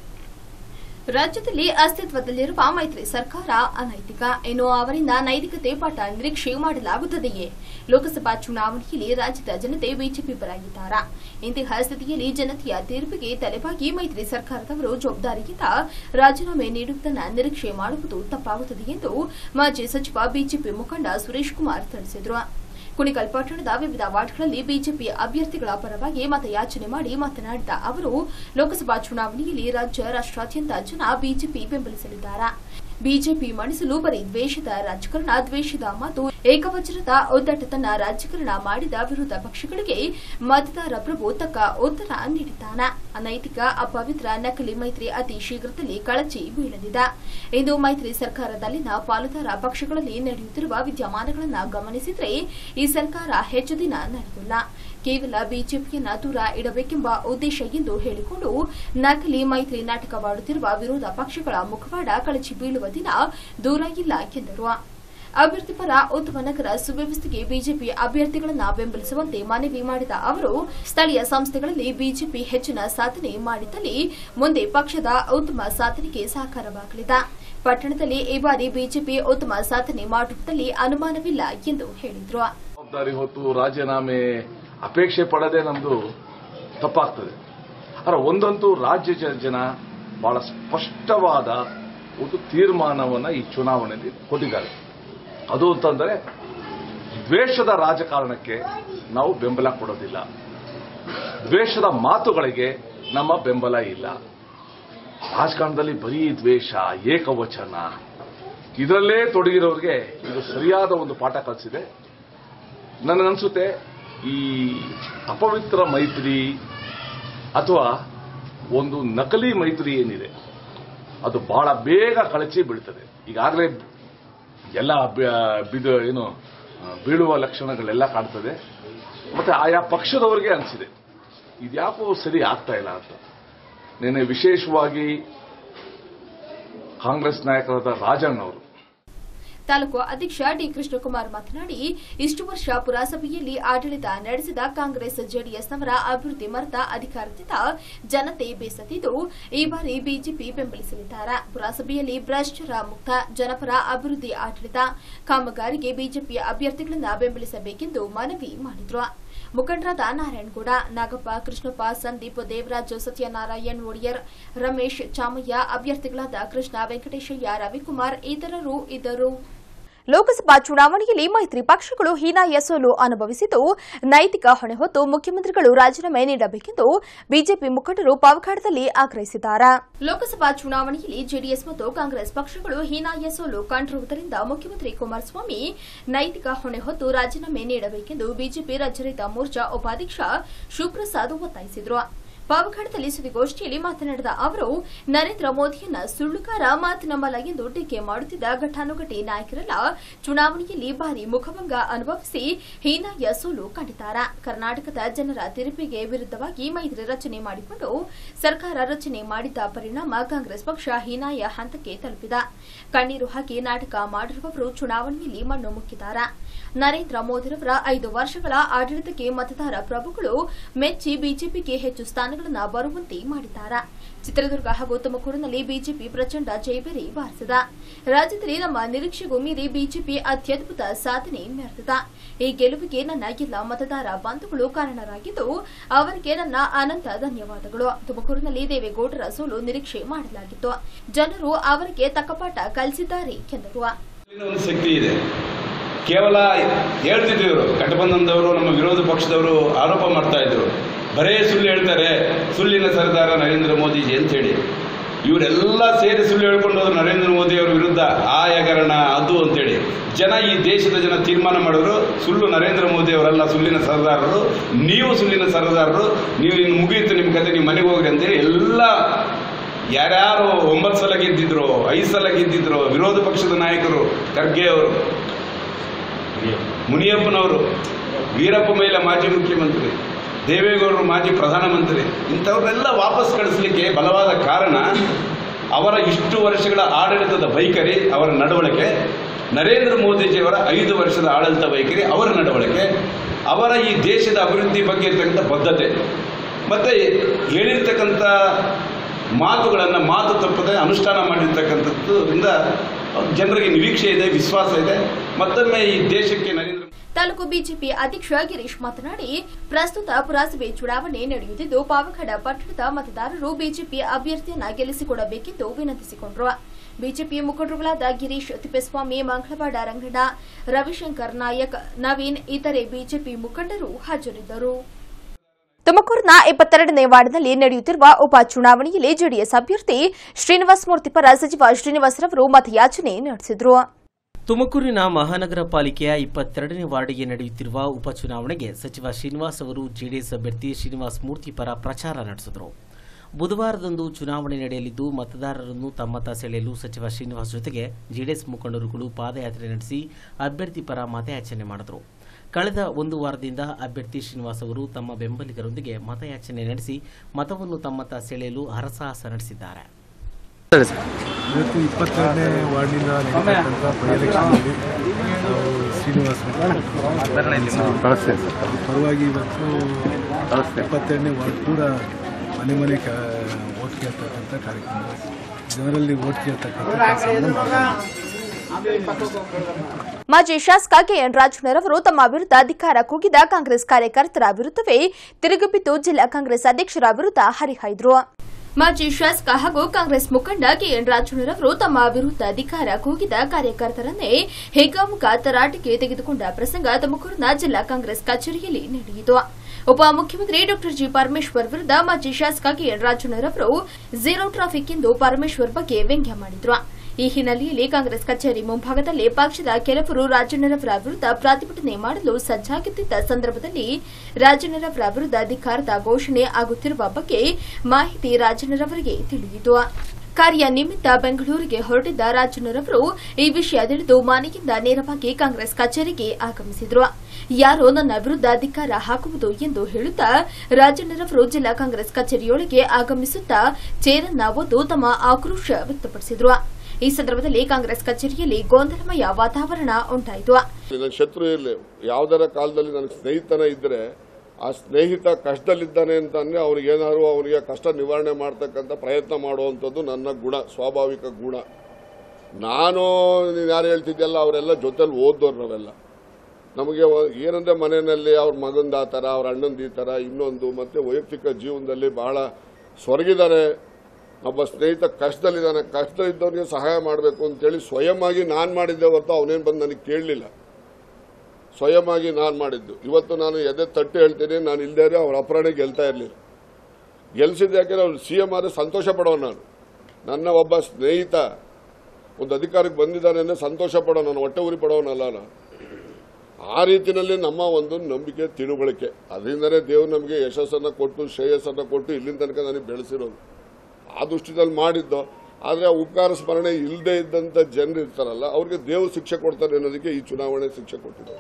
ರಾಜ್ಯದಲ್ಲಿ ಅಸ್ತಿತ್ವದಲ್ಲಿರುವ ಮೈತ್ರಿ ಸರ್ಕಾರ ಅನೈತಿಕ ಇನ್ನು ಅವರಿಂದ ನೈತಿಕತೆ ಪಾಠ ನಿರೀಕ್ಷೆ ಮಾಡಲಾಗುತ್ತದೆಯೇ ಲೋಕಸಭಾ ಚುನಾವಣೆಯಲ್ಲಿ ರಾಜ್ಯದ ಜನತೆ ಬಿಜೆಪಿ ಪರಾಗಿದ್ದಾರಾ ಇಂತಹ ಸ್ಥಿತಿಯಲ್ಲಿ ಜನತೆಯ ತೀರ್ಪಿಗೆ ತಲೆಬಾಗಿ ಮೈತ್ರಿ ಸರ್ಕಾರದವರು ಜವಾಬ್ದಾರಿಯಿಂದ ರಾಜೀನಾಮೆ ನೀಡುವುದನ್ನು ನಿರೀಕ್ಷೆ ಮಾಡುವುದು ತಪ್ಪಾಗುತ್ತದೆ ಎಂದು ಮಾಜಿ ಸಚಿವ ಬಿಜೆಪಿ ಮುಖಂಡ ಸುರೇಶ್ ಕುಮಾರ್ ತಿಳಿಸಿದರು ಕುಣಿಗಲ್ ಪಟ್ಟಣದ ವಿವಿಧ ವಾರ್ಡ್ಗಳಲ್ಲಿ ಬಿಜೆಪಿ ಅಭ್ಯರ್ಥಿಗಳ ಪರವಾಗಿ ಮತಯಾಚನೆ ಮಾಡಿ ಮಾತನಾಡಿದ ಅವರು ಲೋಕಸಭಾ ಚುನಾವಣೆಯಲ್ಲಿ ರಾಜ್ಯ ರಾಷ್ಟ್ರಾದ್ಯಂತ ಜನ ಬಿಜೆಪಿ ಬೆಂಬಲಿಸಲಿದ್ದಾರೆ ಬಿಜೆಪಿ ಮಣಿಸಲು ಬರೀ ದ್ವೇಷದ ರಾಜಕಾರಣ ದ್ವೇಷದ ಮಾತು ಏಕವಚನದ ಒದ್ದಟತನ ರಾಜಕಾರಣ ಮಾಡಿದ ವಿರೋಧ ಪಕ್ಷಗಳಿಗೆ ಮತದಾರ ಪ್ರಭು ತಕ್ಕ ಉತ್ತರ ನೀಡಿದ್ದಾನೆ ಅನೈತಿಕ ಅಪವಿತ್ರ ನಕಲಿ ಮೈತ್ರಿ ಅತಿ ಶೀಘ್ರದಲ್ಲಿ ಕಳಚಿ ಬೀಳಲಿದೆ ಇಂದು ಮೈತ್ರಿ ಸರ್ಕಾರದಲ್ಲಿನ ಪಾಲುದಾರ ಪಕ್ಷಗಳಲ್ಲಿ ನಡೆಯುತ್ತಿರುವ ವಿದ್ಯಮಾನಗಳನ್ನು ಗಮನಿಸಿದರೆ ಈ ಸರ್ಕಾರ ಹೆಚ್ಚು ದಿನ ನಡೆದಿಲ್ಲ ಕೇವಲ ಬಿಜೆಪಿಯನ್ನ ದೂರ ಇಡಬೇಕೆಂಬ ಉದ್ದೇಶ ಎಂದು ಹೇಳಿಕೊಂಡು ನಕಲಿ ಮೈತ್ರಿ ನಾಟಕವಾಡುತ್ತಿರುವ ವಿರೋಧ ಪಕ್ಷಗಳ ಮುಖವಾಡ ಕಳಚಿ ಬೀಳುವ ದಿನ ದೂರ ಇಲ್ಲ ಎಂದರು ಅಭ್ಯರ್ಥಿ ಪರ ಉತ್ತಮ ನಗರ ಸುವ್ಯವಸ್ಥೆಗೆ ಬಿಜೆಪಿ ಅಭ್ಯರ್ಥಿಗಳನ್ನ ಬೆಂಬಲಿಸುವಂತೆ ಮನವಿ ಮಾಡಿದ ಅವರು ಸ್ಥಳೀಯ ಸಂಸ್ಥೆಗಳಲ್ಲಿ ಬಿಜೆಪಿ ಹೆಚ್ಚಿನ ಸಾಧನೆ ಮಾಡಿದಲ್ಲಿ ಮುಂದೆ ಪಕ್ಷದ ಉತ್ತಮ ಸಾಧನೆಗೆ ಸಹಕಾರವಾಗಲಿದೆ ಪಟ್ಟಣದಲ್ಲಿ ಈ ಬಾರಿ ಬಿಜೆಪಿ ಉತ್ತಮ ಸಾಧನೆ ಮಾಡುವುದಲ್ಲಿ ಅನುಮಾನವಿಲ್ಲ ಎಂದು ಹೇಳಿದರು ಜವಾಬ್ದಾರಿ ಹೊತ್ತು ರಾಜೀನಾಮೆ ಅಪೇಕ್ಷೆ ಪಡದೆ ನಮ್ದು ತಪ್ಪಾಗ್ತದೆ ಆದರೆ ಒಂದಂತೂ ರಾಜ್ಯ ಜ- ಜನ ಬಹಳ ಸ್ಪಷ್ಟವಾದ ಒಂದು ತೀರ್ಮಾನವನ್ನ ಈ ಚುನಾವಣೆಯಲ್ಲಿ ಕೊಟ್ಟಿದ್ದಾರೆ ಅದು ಅಂತಂದ್ರೆ ದ್ವೇಷದ ರಾಜಕಾರಣಕ್ಕೆ ನಾವು ಬೆಂಬಲ ಕೊಡೋದಿಲ್ಲ ದ್ವೇಷದ ಮಾತುಗಳಿಗೆ ನಮ್ಮ ಬೆಂಬಲ ಇಲ್ಲ ರಾಜಕಾರಣದಲ್ಲಿ ಬರೀ ದ್ವೇಷ ಏಕವಚನ ಇದರಲ್ಲೇ ತೊಡಗಿರೋರಿಗೆ ಇದು ಸರಿಯಾದ ಒಂದು ಪಾಠ ಕಲಿಸಿದೆ ನನಗನ್ಸುತ್ತೆ ಈ ಅಪವಿತ್ರ ಮೈತ್ರಿ ಅಥವಾ ಒಂದು ನಕಲಿ ಮೈತ್ರಿ ಏನಿದೆ ಅದು ಬಹಳ ಬೇಗ ಕಳಚಿ ಬೀಳ್ತದೆ ಈಗಾಗಲೇ ಎಲ್ಲ ಬ- ಬಿದು ಏನು ಆ, ಬೀಳುವ ಲಕ್ಷಣಗಳೆಲ್ಲ ಕಾಣ್ತದೆ ಮತ್ತೆ ಆಯಾ ಪಕ್ಷದವರಿಗೆ ಅನಿಸಿದೆ ಇದ್ಯಾಕೋ ಸರಿ ಆಗ್ತಾ ಇಲ್ಲ ಅಂತ ನಿನ್ನೆ ವಿಶೇಷವಾಗಿ ಕಾಂಗ್ರೆಸ್ ನಾಯಕರಾದ ರಾಜಣ್ಣ ಅವರು ತಾಲೂಕು ಅಧ್ಯಕ್ಷ ಡಿ ಕೃಷ್ಣಕುಮಾರ್ ಮಾತನಾಡಿ ಇಷ್ಟು ವರ್ಷ ಪುರಸಭೆಯಲ್ಲಿ ಆಡಳಿತ ನಡೆಸಿದ ಕಾಂಗ್ರೆಸ್ ಜೆಡಿಎಸ್ನವರ ಅಭಿವೃದ್ಧಿ ಮರೆತ ಅಧಿಕಾರದಿಂದ ಜನತೆ ಬೇಸತ್ತಿದ್ದು ಈ ಬಾರಿ ಬಿಜೆಪಿ ಬೆಂಬಲಿಸಲಿದ್ದಾರೆ ಪುರಸಭೆಯಲ್ಲಿ ಭ್ರಷ್ಟರ ಮುಕ್ತ ಜನಪರ ಅಭಿವೃದ್ಧಿ ಆಡಳಿತ ಕಾಮಗಾರಿಗೆ ಬಿಜೆಪಿ ಅಭ್ಯರ್ಥಿಗಳನ್ನು ಬೆಂಬಲಿಸಬೇಕೆಂದು ಮನವಿ ಮಾಡಿದರು ಮುಖಂಡರಾದ ನಾರಾಯಣಗೌಡ ನಾಗಪ್ಪ ಕೃಷ್ಣಪ್ಪ ಸಂದೀಪ್ ದೇವರಾಜ್ ಸತ್ಯನಾರಾಯಣ್ ಒಡೆಯರ್ ರಮೇಶ್ ಚಾಮಯ್ಯ ಅಭ್ಯರ್ಥಿಗಳಾದ ಕೃಷ್ಣ ವೆಂಕಟೇಶಯ್ಯ ರವಿಕುಮಾರ್ ಇತರರು ಇದ್ದರು ಲೋಕಸಭಾ ಚುನಾವಣೆಯಲ್ಲಿ ಮೈತ್ರಿ ಪಕ್ಷಗಳು ಹೀನಾಯ ಸೋಲು ಅನುಭವಿಸಿದ್ದು ನೈತಿಕ ಹೊಣೆ ಹೊತ್ತು ಮುಖ್ಯಮಂತ್ರಿಗಳು ರಾಜೀನಾಮೆ ನೀಡಬೇಕೆಂದು ಬಿಜೆಪಿ ಮುಖಂಡರು ಪಾವಗಡದಲ್ಲಿ ಆಗ್ರಹಿಸಿದ್ದಾರೆ ಲೋಕಸಭಾ ಚುನಾವಣೆಯಲ್ಲಿ ಜೆಡಿಎಸ್ ಮತ್ತು ಕಾಂಗ್ರೆಸ್ ಪಕ್ಷಗಳು ಹೀನಾಯ ಸೋಲು ಕಂಡಿರುವುದರಿಂದ ಮುಖ್ಯಮಂತ್ರಿ ಕುಮಾರಸ್ವಾಮಿ ನೈತಿಕ ಹೊಣೆ ಹೊತ್ತು ರಾಜೀನಾಮೆ ನೀಡಬೇಕೆಂದು ಬಿಜೆಪಿ ರಾಜ್ಯ ರೈತ ಮೋರ್ಚಾ ಉಪಾಧ್ಯಕ್ಷ ಶಿವಪ್ರಸಾದ್ ಒತ್ತಾಯಿಸಿದರು ಪಾವಗಡದಲ್ಲಿ ಸುದ್ದಿಗೋಷ್ಠಿಯಲ್ಲಿ ಮಾತನಾಡಿದ ಅವರು ನರೇಂದ್ರ ಮೋದಿಯನ್ನ ಸುಳ್ಳುಕಾರ ಮಾತನಂಬಲ್ಲ ಎಂದು ಟೀಕೆ ಮಾಡುತ್ತಿದ್ದ ಘಟಾನುಘಟಿ ನಾಯಕರೆಲ್ಲ ಚುನಾವಣೆಯಲ್ಲಿ ಭಾರಿ ಮುಖಭಂಗ ಅನುಭವಿಸಿ ಹೀನಾಯ ಸೋಲು ಕಂಡಿದ್ದಾರೆ ಕರ್ನಾಟಕದ ಜನರ ತೀರ್ಪಿಗೆ ವಿರುದ್ಧವಾಗಿ ಮೈತ್ರಿ ರಚನೆ ಮಾಡಿಕೊಂಡು ಸರ್ಕಾರ ರಚನೆ ಮಾಡಿದ್ದ ಪರಿಣಾಮ ಕಾಂಗ್ರೆಸ್ ಪಕ್ಷ ಹೀನಾಯ ಹಂತಕ್ಕೆ ತಲುಪಿದ ಕಣ್ಣೀರು ಹಾಕಿ ನಾಟಕ ಮಾಡಿರುವವರು ಚುನಾವಣೆಯಲ್ಲಿ ಮಣ್ಣು ಮುಕ್ಕಿದ್ದಾರೆ ನರೇಂದ್ರ ಮೋದಿರವರ ಐದು ವರ್ಷಗಳ ಆಡಳಿತಕ್ಕೆ ಮತದಾರ ಪ್ರಭುಗಳು ಮೆಚ್ಚಿ ಬಿಜೆಪಿಗೆ ಹೆಚ್ಚು ಸ್ಥಾನಗಳನ್ನು ಬರುವಂತೆ ಮಾಡಿದ್ದಾರೆ ಚಿತ್ರದುರ್ಗ ಹಾಗೂ ತುಮಕೂರಿನಲ್ಲಿ ಬಿಜೆಪಿ ಪ್ರಚಂಡ ಜಯಬೇರಿ ಬಾರಿಸಿದ ರಾಜ್ಯದಲ್ಲಿ ನಮ್ಮ ನಿರೀಕ್ಷೆಗೂ ಮೀರಿ ಬಿಜೆಪಿ ಅತ್ಯದ್ಭುತ ಸಾಧನೆ ಮೆರೆದಿದೆ ಈ ಗೆಲುವಿಗೆ ನನ್ನ ಎಲ್ಲ ಮತದಾರ ಬಂಧುಗಳು ಕಾರಣರಾಗಿದ್ದು ಅವರಿಗೆ ನನ್ನ ಅನಂತ ಧನ್ಯವಾದಗಳು ತುಮಕೂರಿನಲ್ಲಿ ದೇವೇಗೌಡರ ಸೋಲು ನಿರೀಕ್ಷೆ ಮಾಡಲಾಗಿತ್ತು ಜನರು ಅವರಿಗೆ ತಕ್ಕಪಾಠ ಕಲಿಸಿದ್ದಾರೆ ಎಂದರು ಇಲ್ಲಿನ ಒಂದು ಶಕ್ತಿ ಇದೆ ಕೇವಲ ಹೇಳ್ತಿದ್ರು ಇವರು ಗಠಬಂಧನದವರು ನಮ್ಮ ವಿರೋಧ ಪಕ್ಷದವರು ಆರೋಪ ಮಾಡ್ತಾ ಇದ್ರು ಬರೇ ಸುಳ್ಳು ಹೇಳ್ತಾರೆ ಸುಳ್ಳಿನ ಸರ್ದಾರ ನರೇಂದ್ರ ಮೋದಿಜಿ ಅಂತ ಹೇಳಿ ಇವರೆಲ್ಲ ಸೇರಿ ಸುಳ್ಳು ಹೇಳ್ಕೊಂಡು ಹೋದ್ರು ನರೇಂದ್ರ ಮೋದಿ ಅವರ ವಿರುದ್ಧ ಆ ಹಗರಣ ಅದು ಅಂತೇಳಿ ಜನ ಈ ದೇಶದ ಜನ ತೀರ್ಮಾನ ಮಾಡಿದ್ರು ಸುಳ್ಳು ನರೇಂದ್ರ ಮೋದಿ ಅವರೆಲ್ಲ ಸುಳ್ಳಿನ ಸರದಾರರು ನೀವು ಸುಳ್ಳಿನ ಸರದಾರರು ನೀವು ಇನ್ನು ಮುಗಿಯಿತು ನಿಮ್ಮ ಕತೆ ನೀವು ಮನೆಗೆ ಹೋಗ್ರಿ ಅಂತೇಳಿ ಎಲ್ಲ ಯಾರ್ಯಾರು ಒಂಬತ್ತು ಸಲ ಗೆದ್ದಿದ್ರು ಐದು ಸಲ ಗೆದ್ದಿದ್ರು ವಿರೋಧ ಪಕ್ಷದ ನಾಯಕರು ಖರ್ಗೆ ಅವರು ಮುನಿಯಪ್ಪನವರು ವೀರಪ್ಪ ಮೊಯ್ಲ ಮಾಜಿ ಮುಖ್ಯಮಂತ್ರಿ ದೇವೇಗೌಡರು ಮಾಜಿ ಪ್ರಧಾನಮಂತ್ರಿ ಇಂಥವ್ರನ್ನೆಲ್ಲ ವಾಪಸ್ ಕಳಿಸ್ಲಿಕ್ಕೆ ಬಲವಾದ ಕಾರಣ ಅವರ ಇಷ್ಟು ವರ್ಷಗಳ ಆಡಳಿತದ ವೈಖರಿ ಅವರ ನಡವಳಿಕೆ ನರೇಂದ್ರ ಮೋದಿಜಿಯವರ ಐದು ವರ್ಷದ ಆಡಳಿತ ವೈಖರಿ ಅವರ ನಡವಳಿಕೆ ಅವರ ಈ ದೇಶದ ಅಭಿವೃದ್ಧಿ ಬಗ್ಗೆ ಇರ್ತಕ್ಕಂಥ ಬದ್ಧತೆ ಮತ್ತೆ ಹೇಳಿರ್ತಕ್ಕಂಥ ಮಾತುಗಳನ್ನು ಮಾತು ತಪ್ಪದೆ ಅನುಷ್ಠಾನ ಮಾಡಿರ್ತಕ್ಕಂಥದ್ರಿಂದ ಜನರಿಗೆ ನಿರೀಕ್ಷೆ ಇದೆ ವಿಶ್ವಾಸ ಇದೆ ಮತ್ತೊಮ್ಮೆ ಈ ದೇಶಕ್ಕೆ ನರೇಂದ್ರ ತಾಲೂಕು ಬಿಜೆಪಿ ಅಧ್ಯಕ್ಷ ಗಿರೀಶ್ ಮಾತನಾಡಿ ಪ್ರಸ್ತುತ ಪುರಸಭೆ ಚುನಾವಣೆ ನಡೆಯುತ್ತಿದ್ದು ಪಾವಗಡ ಪಟ್ಟಣದ ಮತದಾರರು ಬಿಜೆಪಿ ಅಭ್ಯರ್ಥಿಯನ್ನ ಗೆಲ್ಲಿಸಿಕೊಡಬೇಕೆಂದು ವಿನಂತಿಸಿಕೊಂಡರು ಬಿಜೆಪಿ ಮುಖಂಡರುಗಳಾದ ಗಿರೀಶ್ ತಿಪ್ಪೇಸ್ವಾಮಿ ಮಂಗಳವಾಡ ರಂಗಣ್ಣ ರವಿಶಂಕರ್ ನಾಯಕ್ ನವೀನ್ ಇತರೆ ಬಿಜೆಪಿ ಮುಖಂಡರು ಹಾಜರಿದ್ದರು ತುಮಕೂರಿನ ಇಪ್ಪತ್ತೆರಡನೇ ವಾರ್ಡ್ನಲ್ಲಿ ನಡೆಯುತ್ತಿರುವ ಉಪಚುನಾವಣೆಯಲ್ಲಿ ಜೆಡಿಎಸ್ ಅಭ್ಯರ್ಥಿ ಶ್ರೀನಿವಾಸ ಮೂರ್ತಿ ಪರ ಸಚಿವ ಶ್ರೀನಿವಾಸರವರು ಮತಯಾಚನೆ ನಡೆಸಿದರು ತುಮಕೂರಿನ ಮಹಾನಗರ ಪಾಲಿಕೆಯ ಇಪ್ಪತ್ತೆರಡನೇ ವಾರ್ಡ್ಗೆ ನಡೆಯುತ್ತಿರುವ ಉಪಚುನಾವಣೆಗೆ ಸಚಿವ ಶ್ರೀನಿವಾಸ್ ಅವರು ಜೆಡಿಎಸ್ ಅಭ್ಯರ್ಥಿ ಶ್ರೀನಿವಾಸ್ ಮೂರ್ತಿ ಪರ ಪ್ರಚಾರ ನಡೆಸಿದರು ಬುಧವಾರದಂದು ಚುನಾವಣೆ ನಡೆಯಲಿದ್ದು ಮತದಾರರನ್ನು ತಮ್ಮತ್ತ ಸೆಳೆಯಲು ಸಚಿವ ಶ್ರೀನಿವಾಸ್ ಜೊತೆಗೆ ಜೆಡಿಎಸ್ ಮುಖಂಡರುಗಳು ಪಾದಯಾತ್ರೆ ನಡೆಸಿ ಅಭ್ಯರ್ಥಿ ಪರ ಮತಯಾಚನೆ ಮಾಡಿದರು ಕಳೆದ ಒಂದು ವಾರದಿಂದ ಅಭ್ಯರ್ಥಿ ಶ್ರೀನಿವಾಸ್ ಅವರು ತಮ್ಮ ಬೆಂಬಲಿಗರೊಂದಿಗೆ ಮತಯಾಚನೆ ನಡೆಸಿ ಮತವನ್ನು ತಮ್ಮತ್ತ ಸೆಳೆಯಲು ಹರಸಾಹಸ ನಡೆಸಿದ್ದಾರೆ ಇವತ್ತು ಇಪ್ಪತ್ತೆರಡನೇ ವಾರ್ಡಿನಿಂದ ನಡೀತಕ್ಕಂಥ ಬೈ ಎಲೆಕ್ಷನ್ನಲ್ಲಿ ನಾವು ಶ್ರೀನಿವಾಸ ಪರವಾಗಿ ಇವತ್ತು ಇಪ್ಪತ್ತೆರಡನೇ ವಾರ್ಡ್ ಕೂಡ ಮನೆ ಮನೆ ಕ ಓಟ್ ಕೇಳ್ತಕ್ಕಂಥ ಕಾರ್ಯಕ್ರಮ ಜನರಲ್ಲಿ ಓಟ್ ಕೇಳ್ತಕ್ಕಂಥ ಕೆಲಸವನ್ನು ಮಾಡ್ತಾರೆ. ಮಾಜಿ ಶಾಸಕ ಕೆಎನ್ ರಾಜಣ್ಣರವರು ತಮ್ಮ ವಿರುದ್ಧ ಅಧಿಕಾರ ಕೂಗಿದ ಕಾಂಗ್ರೆಸ್ ಕಾರ್ಯಕರ್ತರ ವಿರುದ್ಧವೇ ತಿರುಗಿಬಿದ್ದು ಜಿಲ್ಲಾ ಕಾಂಗ್ರೆಸ್ ಅಧ್ಯಕ್ಷರ ವಿರುದ್ಧ ಹರಿಹಾಯ್ದರು ಮಾಜಿ ಶಾಸಕ ಹಾಗೂ ಕಾಂಗ್ರೆಸ್ ಮುಖಂಡ ಕೆಎನ್ ರಾಜಣ್ಣರವರು ತಮ್ಮ ವಿರುದ್ಧ ಅಧಿಕಾರ ಕೂಗಿದ ಕಾರ್ಯಕರ್ತರನ್ನೇ ಹೇಗಾಮುಖ ತರಾಟೆಗೆ ತೆಗೆದುಕೊಂಡ ಪ್ರಸಂಗ ತುಮಕೂರಿನ ಜಿಲ್ಲಾ ಕಾಂಗ್ರೆಸ್ ಕಚೇರಿಯಲ್ಲಿ ನಡೆಯಿತು ಉಪಮುಖ್ಯಮಂತ್ರಿ ಡಾ ಜಿ ಪರಮೇಶ್ವರ್ ವಿರುದ್ಧ ಮಾಜಿ ಶಾಸಕ ಕೆಎನ್ ರಾಜಣ್ಣರವರು ಝೀರೋ ಟ್ರಾಫಿಕ್ ಎಂದು ಪರಮೇಶ್ವರ್ ಬಗ್ಗೆ ವ್ಯಂಗ್ಯ ಮಾಡಿದ್ರು ಈ ಹಿನ್ನೆಲೆಯಲ್ಲಿ ಕಾಂಗ್ರೆಸ್ ಕಚೇರಿ ಮುಂಭಾಗದಲ್ಲಿ ಪಕ್ಷದ ಕೆಲವರು ರಾಜಣ್ಣರವರ ವಿರುದ್ಧ ಪ್ರತಿಭಟನೆ ಮಾಡಲು ಸಜ್ಜಾಗುತ್ತಿದ್ದ ಸಂದರ್ಭದಲ್ಲಿ ರಾಜಣ್ಣರವರ ವಿರುದ್ಧ ಅಧಿಕಾರದ ಘೋಷಣೆ ಆಗುತ್ತಿರುವ ಬಗ್ಗೆ ಮಾಹಿತಿ ರಾಜಣ್ಣರವರಿಗೆ ತಿಳಿಯಿತು ಕಾರ್ಯ ನಿಮಿತ್ತ ಬೆಂಗಳೂರಿಗೆ ಹೊರಟಿದ್ದ ರಾಜಣ್ಣರವರು ಈ ವಿಷಯ ತಿಳಿದು ಮನೆಯಿಂದ ನೇರವಾಗಿ ಕಾಂಗ್ರೆಸ್ ಕಚೇರಿಗೆ ಆಗಮಿಸಿದ್ರು ಯಾರೋ ನನ್ನ ವಿರುದ್ಧ ಅಧಿಕಾರ ಹಾಕುವುದು ಎಂದು ಹೇಳುತ್ತಾ ರಾಜಣ್ಣರವರು ಜಿಲ್ಲಾ ಕಾಂಗ್ರೆಸ್ ಕಚೇರಿಯೊಳಗೆ ಆಗಮಿಸುತ್ತಾ ಚೇರನ್ನ ಒದ್ದು ತಮ್ಮ ಆಕ್ರೋಶ ವ್ಯಕ್ತಪಡಿಸಿದ್ರು ಈ ಸಂದರ್ಭದಲ್ಲಿ ಕಾಂಗ್ರೆಸ್ ಕಚೇರಿಯಲ್ಲಿ ಗೊಂದಲಮಯ ವಾತಾವರಣ ಉಂಟಾಯಿತು ನನ್ನ ಶತ್ರು ಇರಲಿ ಯಾವ್ದಾರ ಕಾಲದಲ್ಲಿ ನನ್ನ ಸ್ನೇಹಿತನ ಇದ್ರೆ ಆ ಸ್ನೇಹಿತ ಕಷ್ಟದಲ್ಲಿದ್ದಾನೆ ಅಂತ ಅಂದ್ರೆ ಅವ್ರಿಗೆ ಏನಾದ್ರು ಅವನಿಗೆ ಕಷ್ಟ ನಿವಾರಣೆ ಮಾಡ್ತಕ್ಕಂಥ ಪ್ರಯತ್ನ ಮಾಡುವಂಥದ್ದು ನನ್ನ ಗುಣ ಸ್ವಾಭಾವಿಕ ಗುಣ ನಾನು ನೀನು ಯಾರು ಹೇಳ್ತಿದ್ದೆಲ್ಲ ಅವರೆಲ್ಲ ಜೊತೆಲಿ ಓದ್ದವ್ರು ನಾವೆಲ್ಲ ನಮಗೆ ಒ- ಏನಂದ್ರೆ ಮನೆಯಲ್ಲಿ ಅವ್ರ ಮಗಂದ ಆ ಥರ ಅವ್ರ ಅಣ್ಣಂದು ಈ ಥರ ಇನ್ನೊಂದು ಮತ್ತೆ ವೈಯಕ್ತಿಕ ಜೀವನದಲ್ಲಿ ಬಹಳ ಸ್ವರ್ಗಿದ್ದಾರೆ ಒಬ್ಬ ಸ್ನೇಹಿತ ಕಷ್ಟದಲ್ಲಿದ್ದಾನೆ ಕಷ್ಟದಲ್ಲಿದ್ದವನಿಗೆ ಸಹಾಯ ಮಾಡಬೇಕು ಅಂತೇಳಿ ಸ್ವಯಂ ಆಗಿ ನಾನು ಮಾಡಿದ್ದೆ ಹೊರತು ಅವನೇನು ಬಂದು ನನಗೆ ಕೇಳಲಿಲ್ಲ ಸ್ವಯಂ ಆಗಿ ನಾನು ಮಾಡಿದ್ದು ಇವತ್ತು ನಾನು ಎದೆ ತಟ್ಟು ಹೇಳ್ತೀನಿ ನಾನು ಇಲ್ಲದೇ ಅವ್ರ ಅಪರಾಣೆ ಗೆಲ್ತಾ ಇರಲಿಲ್ಲ ಗೆಲ್ಸಿದ್ದು ಯಾಕೆಂದ್ರೆ ಅವ್ರು ಸಿ ಎಂ ಆದ್ರೆ ಸಂತೋಷ ಪಡೋ ನಾನು ನನ್ನ ಒಬ್ಬ ಸ್ನೇಹಿತ ಒಂದು ಅಧಿಕಾರಕ್ಕೆ ಬಂದಿದ್ದಾನೆ ಅಂದ್ರೆ ಸಂತೋಷ ಪಡೋ ನಾನು ಹೊಟ್ಟೆ ಉರಿ ಪಡೋನಲ್ಲ ನಾನು ಆ ರೀತಿಯಲ್ಲಿ ನಮ್ಮ ಒಂದು ನಂಬಿಕೆ ತಿಳುವಳಿಕೆ ಅದರಿಂದನೇ ದೇವರು ನಮಗೆ ಯಶಸ್ಸನ್ನು ಕೊಟ್ಟು ಶ್ರೇಯಸ್ಸನ್ನು ಕೊಟ್ಟು ಇಲ್ಲಿನ ತನಕ ನನಗೆ ಬೆಳೆಸಿರೋದು ಆ ದೃಷ್ಟಿದಲ್ಲಿ ಮಾಡಿದ್ದು ಆದರೆ ಆ ಉಪಕಾರ ಸ್ಮರಣೆ ಇಲ್ಲದೆ ಇದ್ದಂಥ ಜನರು ಇರ್ತಾರಲ್ಲ ಅವ್ರಿಗೆ ದೇವರು ಶಿಕ್ಷೆ ಕೊಡ್ತಾರೆ ಅನ್ನೋದಕ್ಕೆ ಈ ಚುನಾವಣೆ ಶಿಕ್ಷೆ ಕೊಟ್ಟಿದ್ದಾರೆ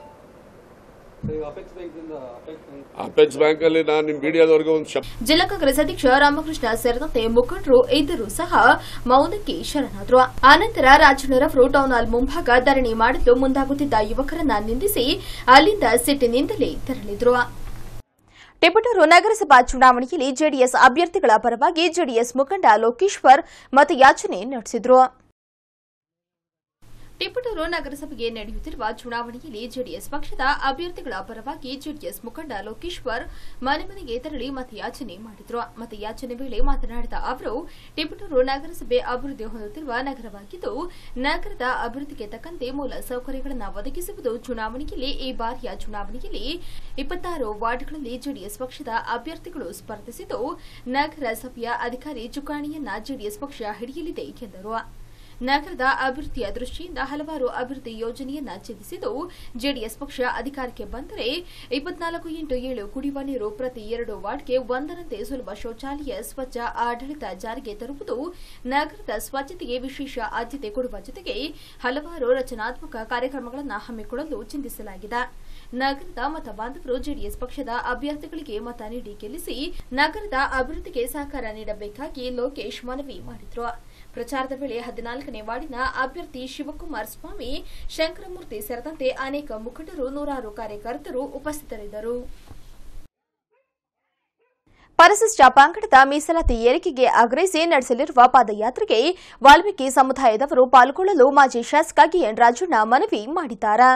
ಅಪೆಕ್ಸ್ ಬ್ಯಾಂಕಲ್ಲಿ ನಾನು ನಿಮ್ಮ ಮೀಡಿಯಾದವ್ರಿಗೆ ಒಂದು ಶಬ್ದ ಜಿಲ್ಲಾ ಕಾಂಗ್ರೆಸ್ ಅಧ್ಯಕ್ಷ ರಾಮಕೃಷ್ಣ ಸೇರಿದಂತೆ ಮುಖಂಡರು ಇದ್ದರೂ ಸಹ ಮೌನಕ್ಕೆ ಶರಣಾದರು ಆನಂತರ ರಾಜಣ್ಣರವರು ಟೌನ್ ಹಾಲ್ ಮುಂಭಾಗ ಧರಣಿ ಮಾಡಲು ಮುಂದಾಗುತ್ತಿದ್ದ ಯುವಕರನ್ನ ನಿಂದಿಸಿ ಅಲ್ಲಿಂದ ಸಿಟ್ಟಿನಿಂದಲೇ ತೆರಳಿದ್ರು ಟಿಪಟೂರು ನಗರಸಭಾ ಚುನಾವಣೆಯಲ್ಲಿ ಜೆಡಿಎಸ್ ಅಭ್ಯರ್ಥಿಗಳ ಪರವಾಗಿ ಜೆಡಿಎಸ್ ಮುಖಂಡ ಲೋಕೇಶ್ವರ್ ಮತಯಾಚನೆ ನಡೆಸಿದರು ಟಿಪ್ಪಟೂರು ನಗರಸಭೆಗೆ ನಡೆಯುತ್ತಿರುವ ಚುನಾವಣೆಯಲ್ಲಿ ಜೆಡಿಎಸ್ ಪಕ್ಷದ ಅಭ್ಯರ್ಥಿಗಳ ಪರವಾಗಿ ಜೆಡಿಎಸ್ ಮುಖಂಡ ಲೋಕೇಶ್ವರ್ ಮನೆ ಮನೆಗೆ ತೆರಳಿ ಮತಯಾಚನೆ ಮಾಡಿದ್ರು ಮತಯಾಚನೆ ವೇಳೆ ಮಾತನಾಡಿದ ಅವರು ಟಿಪ್ಪಟೂರು ನಗರಸಭೆ ಅಭಿವೃದ್ಧಿ ಹೊಂದುತ್ತಿರುವ ನಗರವಾಗಿದ್ದು ನಗರದ ಅಭಿವೃದ್ಧಿಗೆ ತಕ್ಕಂತೆ ಮೂಲ ಸೌಕರ್ಯಗಳನ್ನು ಒದಗಿಸುವುದು ಚುನಾವಣೆಯಲ್ಲಿ ಈ ಬಾರಿಯ ಚುನಾವಣೆಯಲ್ಲಿ ಇಪ್ಪತ್ತಾರು ವಾರ್ಡ್ಗಳಲ್ಲಿ ಜೆಡಿಎಸ್ ಪಕ್ಷದ ಅಭ್ಯರ್ಥಿಗಳು ಸ್ಪರ್ಧಿಸಿದ್ದು ನಗರಸಭೆಯ ಅಧಿಕಾರಿ ಚುಕ್ಕಾಣಿಯನ್ನ ಜೆಡಿಎಸ್ ಪಕ್ಷ ಹಿಡಿಯಲಿದೆ ಎಂದರು ನಗರದ ಅಭಿವೃದ್ಧಿಯ ದೃಷ್ಟಿಯಿಂದ ಹಲವಾರು ಅಭಿವೃದ್ಧಿ ಯೋಜನೆಯನ್ನ ಚಿಂತಿಸಿದ್ದು ಜೆಡಿಎಸ್ ಪಕ್ಷ ಅಧಿಕಾರಕ್ಕೆ ಬಂದರೆ ಇಪ್ಪತ್ನಾಲ್ಕು ಇಂಟು ಏಳು ಕುಡಿಯುವ ನೀರು ಪ್ರತಿ ಎರಡು ವಾರ್ಡ್ಗೆ ಒಂದರಂತೆ ಸುಲಭ ಶೌಚಾಲಯ ಸ್ವಚ್ಛ ಆಡಳಿತ ಜಾರಿಗೆ ತರುವುದು ನಗರದ ಸ್ವಚ್ಛತೆಗೆ ವಿಶೇಷ ಆದ್ಯತೆ ಕೊಡುವ ಜೊತೆಗೆ ಹಲವಾರು ರಚನಾತ್ಮಕ ಕಾರ್ಯಕ್ರಮಗಳನ್ನು ಹಮ್ಮಿಕೊಳ್ಳಲು ಚಿಂತಿಸಲಾಗಿದೆ ನಗರದ ಮತ ಬಾಂಧವರು ಜೆಡಿಎಸ್ ಪಕ್ಷದ ಅಭ್ಯರ್ಥಿಗಳಿಗೆ ಮತ ನೀಡಿ ಗೆಲ್ಲಿಸಿ ನಗರದ ಅಭಿವೃದ್ಧಿಗೆ ಸಹಕಾರ ನೀಡಬೇಕಾಗಿ ಲೋಕೇಶ್ ಮನವಿ ಮಾಡಿದ್ರು ಪ್ರಚಾರದ ವೇಳೆ ಹದಿನಾಲ್ಕನೇ ವಾರ್ಡಿನ ಅಭ್ಯರ್ಥಿ ಶಿವಕುಮಾರ್ ಸ್ವಾಮಿ ಶಂಕರಮೂರ್ತಿ ಸೇರಿದಂತೆ ಅನೇಕ ಮುಖಂಡರು ನೂರಾರು ಕಾರ್ಯಕರ್ತರು ಉಪಸ್ಥಿತರಿದ್ದರು ಪರಿಶಿಷ್ಟ ಪಂಗಡದ ಮೀಸಲಾತಿ ಏರಿಕೆಗೆ ಆಗ್ರಹಿಸಿ ನಡೆಸಲಿರುವ ಪಾದಯಾತ್ರೆಗೆ ವಾಲ್ಮೀಕಿ ಸಮುದಾಯದವರು ಪಾಲ್ಗೊಳ್ಳಲು ಮಾಜಿ ಶಾಸಕ ಎನ್ ರಾಜಣ್ಣ ಮನವಿ ಮಾಡಿದ್ದಾರೆ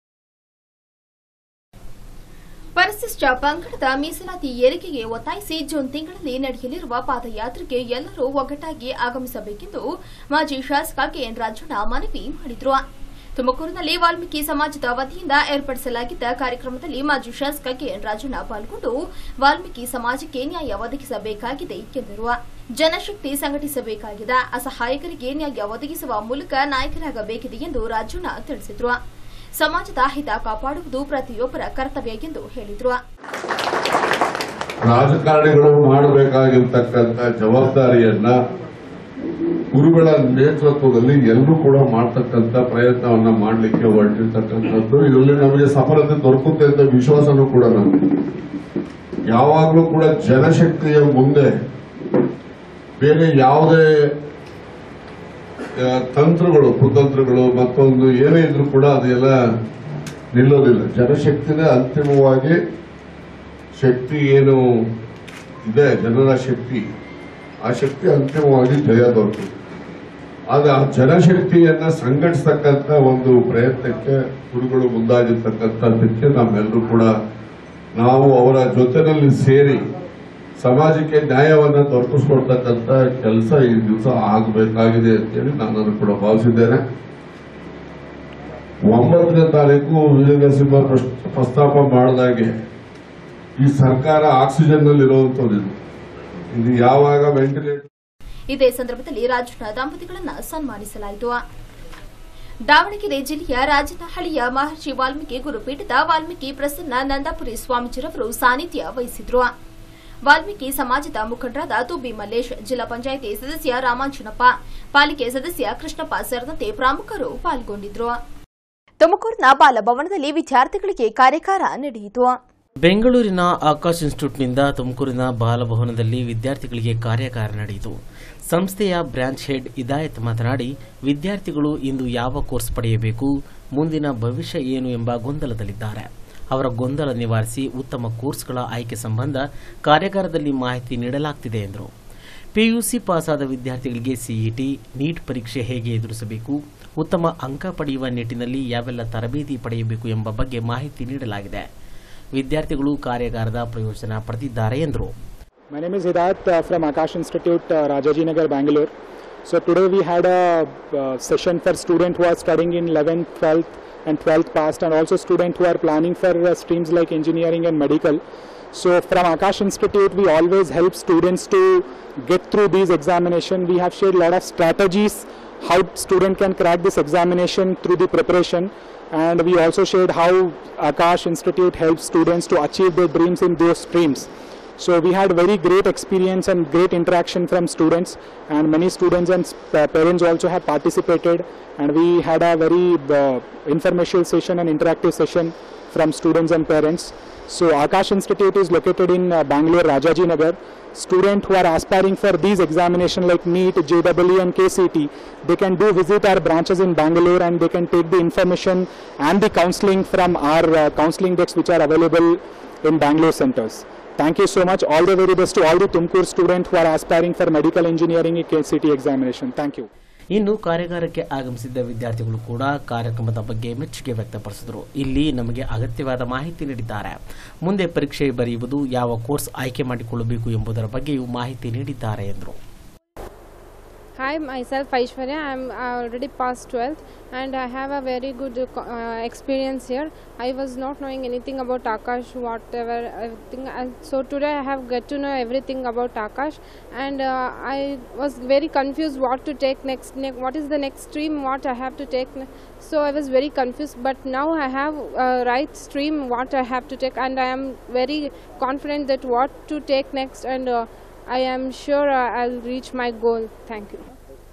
ಪರಿಶಿಷ್ಟ ಪಂಗಡದ ಮೀಸಲಾತಿ ಏರಿಕೆಗೆ ಒತ್ತಾಯಿಸಿ ಜೂನ್ ತಿಂಗಳಲ್ಲಿ ನಡೆಯಲಿರುವ ಪಾದಯಾತ್ರೆಗೆ ಎಲ್ಲರೂ ಒಗ್ಗಟ್ಟಾಗಿ ಆಗಮಿಸಬೇಕೆಂದು ಮಾಜಿ ಶಾಸಕ ಕೆಎನ್ ರಾಜಣ್ಣ ಮನವಿ ಮಾಡಿದರು ತುಮಕೂರಿನಲ್ಲಿ ವಾಲ್ಮೀಕಿ ಸಮಾಜದ ವತಿಯಿಂದ ಏರ್ಪಡಿಸಲಾಗಿದ್ದ ಕಾರ್ಯಕ್ರಮದಲ್ಲಿ ಮಾಜಿ ಶಾಸಕ ಕೆಎನ್ ರಾಜಣ್ಣ ಪಾಲ್ಗೊಂಡು ವಾಲ್ಮೀಕಿ ಸಮಾಜಕ್ಕೆ ನ್ಯಾಯ ಒದಗಿಸಬೇಕಾಗಿದೆ ಎಂದರು ಜನಶಕ್ತಿ ಸಂಘಟಿಸಬೇಕಾಗಿದೆ ಅಸಹಾಯಕರಿಗೆ ನ್ಯಾಯ ಒದಗಿಸುವ ಮೂಲಕ ನಾಯಕರಾಗಬೇಕಿದೆ ಎಂದು ರಾಜಣ್ಣ ತಿಳಿಸಿದರು ಸಮಾಜದ ಹಿತ ಕಾಪಾಡುವುದು ಪ್ರತಿಯೊಬ್ಬರ ಕರ್ತವ್ಯ ಎಂದು ಹೇಳಿದರು ರಾಜಕಾರಣಿಗಳು ಮಾಡಬೇಕಾಗಿರ್ತಕ್ಕಂಥ ಜವಾಬ್ದಾರಿಯನ್ನ ಗುರುಗಳ ನೇತೃತ್ವದಲ್ಲಿ ಎಲ್ಲರೂ ಕೂಡ ಮಾಡ್ತಕ್ಕಂಥ ಪ್ರಯತ್ನವನ್ನ ಮಾಡಲಿಕ್ಕೆ ಹೊರಟಿರ್ತಕ್ಕಂಥದ್ದು ಇದರಲ್ಲಿ ನಮಗೆ ಸಫಲತೆ ದೊರಕುತ್ತೆ ಅಂತ ವಿಶ್ವಾಸನೂ ಕೂಡ ನಮಗೆ ಯಾವಾಗಲೂ ಕೂಡ ಜನಶಕ್ತಿಯ ಮುಂದೆ ಬೇರೆ ಯಾವುದೇ ಆ, ತಂತ್ರಗಳು ಕುತಂತ್ರಗಳು ಮತ್ತೊಂದು ಏನೇ ಇದ್ರೂ ಕೂಡ ಅದೆಲ್ಲ ನಿಲ್ಲೋದಿಲ್ಲ ಜನಶಕ್ತಿನೇ ಅಂತಿಮವಾಗಿ ಶಕ್ತಿ ಏನು ಇದೆ ಜನರ ಶಕ್ತಿ ಆ ಶಕ್ತಿ ಅಂತಿಮವಾಗಿ ಜಯ ದೊರಕುತ್ತೆ ಆದ್ರೆ ಆ ಜನಶಕ್ತಿಯನ್ನ ಸಂಘಟಿಸತಕ್ಕಂತ ಒಂದು ಪ್ರಯತ್ನಕ್ಕೆ ಗುರುಗಳು ಮುಂದಾಗಿರ್ತಕ್ಕಂಥದ್ದಕ್ಕೆ ನಮ್ಮೆಲ್ಲರೂ ಕೂಡ ನಾವು ಅವರ ಜೊತೆನಲ್ಲಿ ಸೇರಿ ಸಮಾಜಕ್ಕೆ ನ್ಯಾಯವನ್ನ ದೊರಕಿಸ್ಕೊಡ್ತಕ್ಕಂಥ ಕೆಲಸ ಈ ದಿವಸ ಆಗಬೇಕಾಗಿದೆ ಅಂತೇಳಿ ನಾನು ಕೂಡ ಭಾವಿಸಿದ್ದೇನೆ ಒಂಬತ್ತನೇ ತಾರೀಕು ವಿಜಯ ನರಸಿಂಹ ಪ್ರಸ್- ಪ್ರಸ್ತಾಪ ಮಾಡಿದಾಗೆ ಈ ಸರ್ಕಾರ ಆಕ್ಸಿಜನ್ ನಲ್ಲಿ ಇರುವಂತದ್ದು ಇದು. ಇದು ಯಾವಾಗ ವೆಂಟಿಲೇಟರ್ ಇದೇ ಸಂದರ್ಭದಲ್ಲಿ ರಾಜಣ್ಣ ದಂಪತಿಗಳನ್ನು ಸನ್ಮಾನಿಸಲಾಯಿತು ದಾವಣಗೆರೆ ಜಿಲ್ಲೆಯ ರಾಜನಹಳ್ಳಿಯ ಮಹರ್ಷಿ ವಾಲ್ಮೀಕಿ ಗುರುಪೀಠದ ವಾಲ್ಮೀಕಿ ಪ್ರಸನ್ನ ನಂದಾಪುರಿ ಸ್ವಾಮೀಜಿರವರು ಸಾನ್ನಿಧ್ಯ ವಹಿಸಿದ್ರು ವಾಲ್ಮೀಕಿ ಸಮಾಜದ ಮುಖಂಡರಾದ ತುಬಿ ಮಲ್ಲೇಶ್ ಜಿಲ್ಲಾ ಪಂಚಾಯಿತಿ ಸದಸ್ಯ ರಾಮಾಂಜನಪ್ಪ ಪಾಲಿಕೆ ಸದಸ್ಯ ಕೃಷ್ಣಪ್ಪ ಸೇರಿದಂತೆ ಪ್ರಮುಖರು ಪಾಲ್ಗೊಂಡಿದ್ರು ತುಮಕೂರಿನ ಬಾಲಭವನದಲ್ಲಿ ವಿದ್ಯಾರ್ಥಿಗಳಿಗೆ ಕಾರ್ಯಾಗಾರ ನಡೆಯಿತು ಬೆಂಗಳೂರಿನ ಆಕಾಶ್ ಇನ್ಸ್ಟಿಟ್ಯೂಟ್ನಿಂದ ತುಮಕೂರಿನ ಬಾಲಭವನದಲ್ಲಿ ವಿದ್ಯಾರ್ಥಿಗಳಿಗೆ ಕಾರ್ಯಾಗಾರ ನಡೆಯಿತು ಸಂಸ್ಥೆಯ ಬ್ರಾಂಚ್ ಹೆಡ್ ಇದಾಯತ್ ಮಾತನಾಡಿ ವಿದ್ಯಾರ್ಥಿಗಳು ಇಂದು ಯಾವ ಕೋರ್ಸ್ ಪಡೆಯಬೇಕು ಮುಂದಿನ ಭವಿಷ್ಯ ಏನು ಎಂಬ ಗೊಂದಲದಲ್ಲಿದ್ದಾರೆ ಅವರ ಗೊಂದಲ ನಿವಾರಿಸಿ ಉತ್ತಮ ಕೋರ್ಸ್ಗಳ ಆಯ್ಕೆ ಸಂಬಂಧ ಕಾರ್ಯಾಗಾರದಲ್ಲಿ ಮಾಹಿತಿ ನೀಡಲಾಗ್ತಿದೆ ಎಂದರು ಪಿಯುಸಿ ಪಾಸಾದ ವಿದ್ಯಾರ್ಥಿಗಳಿಗೆ ಸಿಇಟಿ ನೀಟ್ ಪರೀಕ್ಷೆ ಹೇಗೆ ಎದುರಿಸಬೇಕು ಉತ್ತಮ ಅಂಕ ಪಡೆಯುವ ನಿಟ್ಟಿನಲ್ಲಿ ಯಾವೆಲ್ಲ ತರಬೇತಿ ಪಡೆಯಬೇಕು ಎಂಬ ಬಗ್ಗೆ ಮಾಹಿತಿ ನೀಡಲಾಗಿದೆ ವಿದ್ಯಾರ್ಥಿಗಳು ಕಾರ್ಯಾಗಾರದ ಪ್ರಯೋಜನ ಪಡೆದಿದ್ದಾರೆ ಎಂದರು My name is Hidayat uh, from Akash Institute, uh, Rajaji Nagar, Bangalore. So today we had a uh, session for students who are studying in 11th, 12th and 12th past and also students who are planning for uh, streams like engineering and medical. So from Akash Institute we always help students to get through these examination. We have shared a lot of strategies how student can crack this examination through the preparation and we also shared how Akash Institute helps students to achieve their dreams in those streams. So we had very great experience and great interaction from students and many students and uh, parents also have participated and we had a very uh, informational session and interactive session from students and parents. So Akash Institute is located in uh, Bangalore, Rajaji Nagar. Students who are aspiring for these examinations like NEET, JEE and KCT, they can do visit our branches in Bangalore and they can take the information and the counseling from our uh, counseling decks which are available in Bangalore centers. Thank you so much. All the very best to all the Tumkur students who are aspiring for medical engineering KCT examination. Thank you. ಇನ್ನು ಕಾರ್ಯಾಗಾರಕ್ಕೆ ಆಗಮಿಸಿದ್ದ ವಿದ್ಯಾರ್ಥಿಗಳು ಕೂಡ ಕಾರ್ಯಕ್ರಮದ ಬಗ್ಗೆ ಮೆಚ್ಚುಗೆ ವ್ಯಕ್ತಪಡಿಸಿದರು ಇಲ್ಲಿ ನಮಗೆ ಅಗತ್ಯವಾದ ಮಾಹಿತಿ ನೀಡಿದ್ದಾರೆ ಮುಂದೆ ಪರೀಕ್ಷೆ ಬರೆಯುವುದು ಯಾವ ಕೋರ್ಸ್ ಆಯ್ಕೆ ಮಾಡಿಕೊಳ್ಳಬೇಕು ಎಂಬುದರ ಬಗ್ಗೆಯೂ ಮಾಹಿತಿ ನೀಡಿದ್ದಾರೆ ಎಂದರು Hi, myself Aishwarya. I'm already past 12th and I have a very good uh, co- uh, experience here. I was not knowing anything about Akash, whatever, everything. And so today I have get to know everything about Akash and uh, I was very confused what to take next, ne- what is the next stream, what I have to take. ne- So I was very confused but now I have uh, right stream what I have to take and I am very confident that what to take next and uh, I am sure uh, I'll reach my goal. Thank you.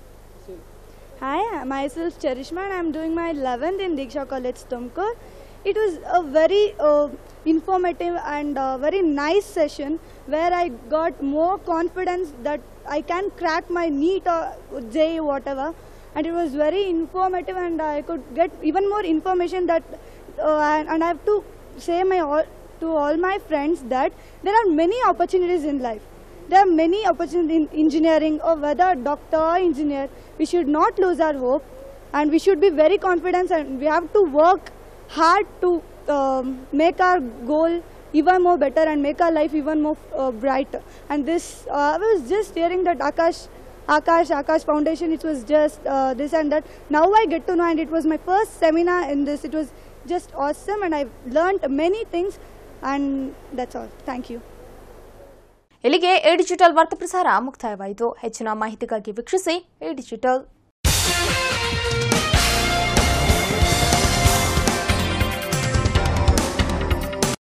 Hi, myself Charishma and I'm doing my 11th in Diksha College, Tumkur. It was a very uh, informative and uh, very nice session where I got more confidence that I can crack my NEET or JEE whatever. And it was very informative and I could get even more information that uh, and, and I have to say my all, to all my friends that there are many opportunities in life. There are many opportunities in engineering or whether doctor or engineer. We should not lose our hope and we should be very confident and we have to work hard to um, make our goal even more better and make our life even more uh, brighter. And this, uh, I was just hearing that Akash, Akash, Akash Foundation, it was just uh, this and that. Now I get to know and it was my first seminar in this. It was just awesome and I've learned many things and that's all. Thank you. ಇಲ್ಲಿಗೆ ಎ ಡಿಜಿಟಲ್ ವಾರ್ತಾ ಪ್ರಸಾರ ಮುಕ್ತಾಯವಾಯಿತು ಹೆಚ್ಚಿನ ಮಾಹಿತಿಗಾಗಿ ವೀಕ್ಷಿಸಿ ಎ ಡಿಜಿಟಲ್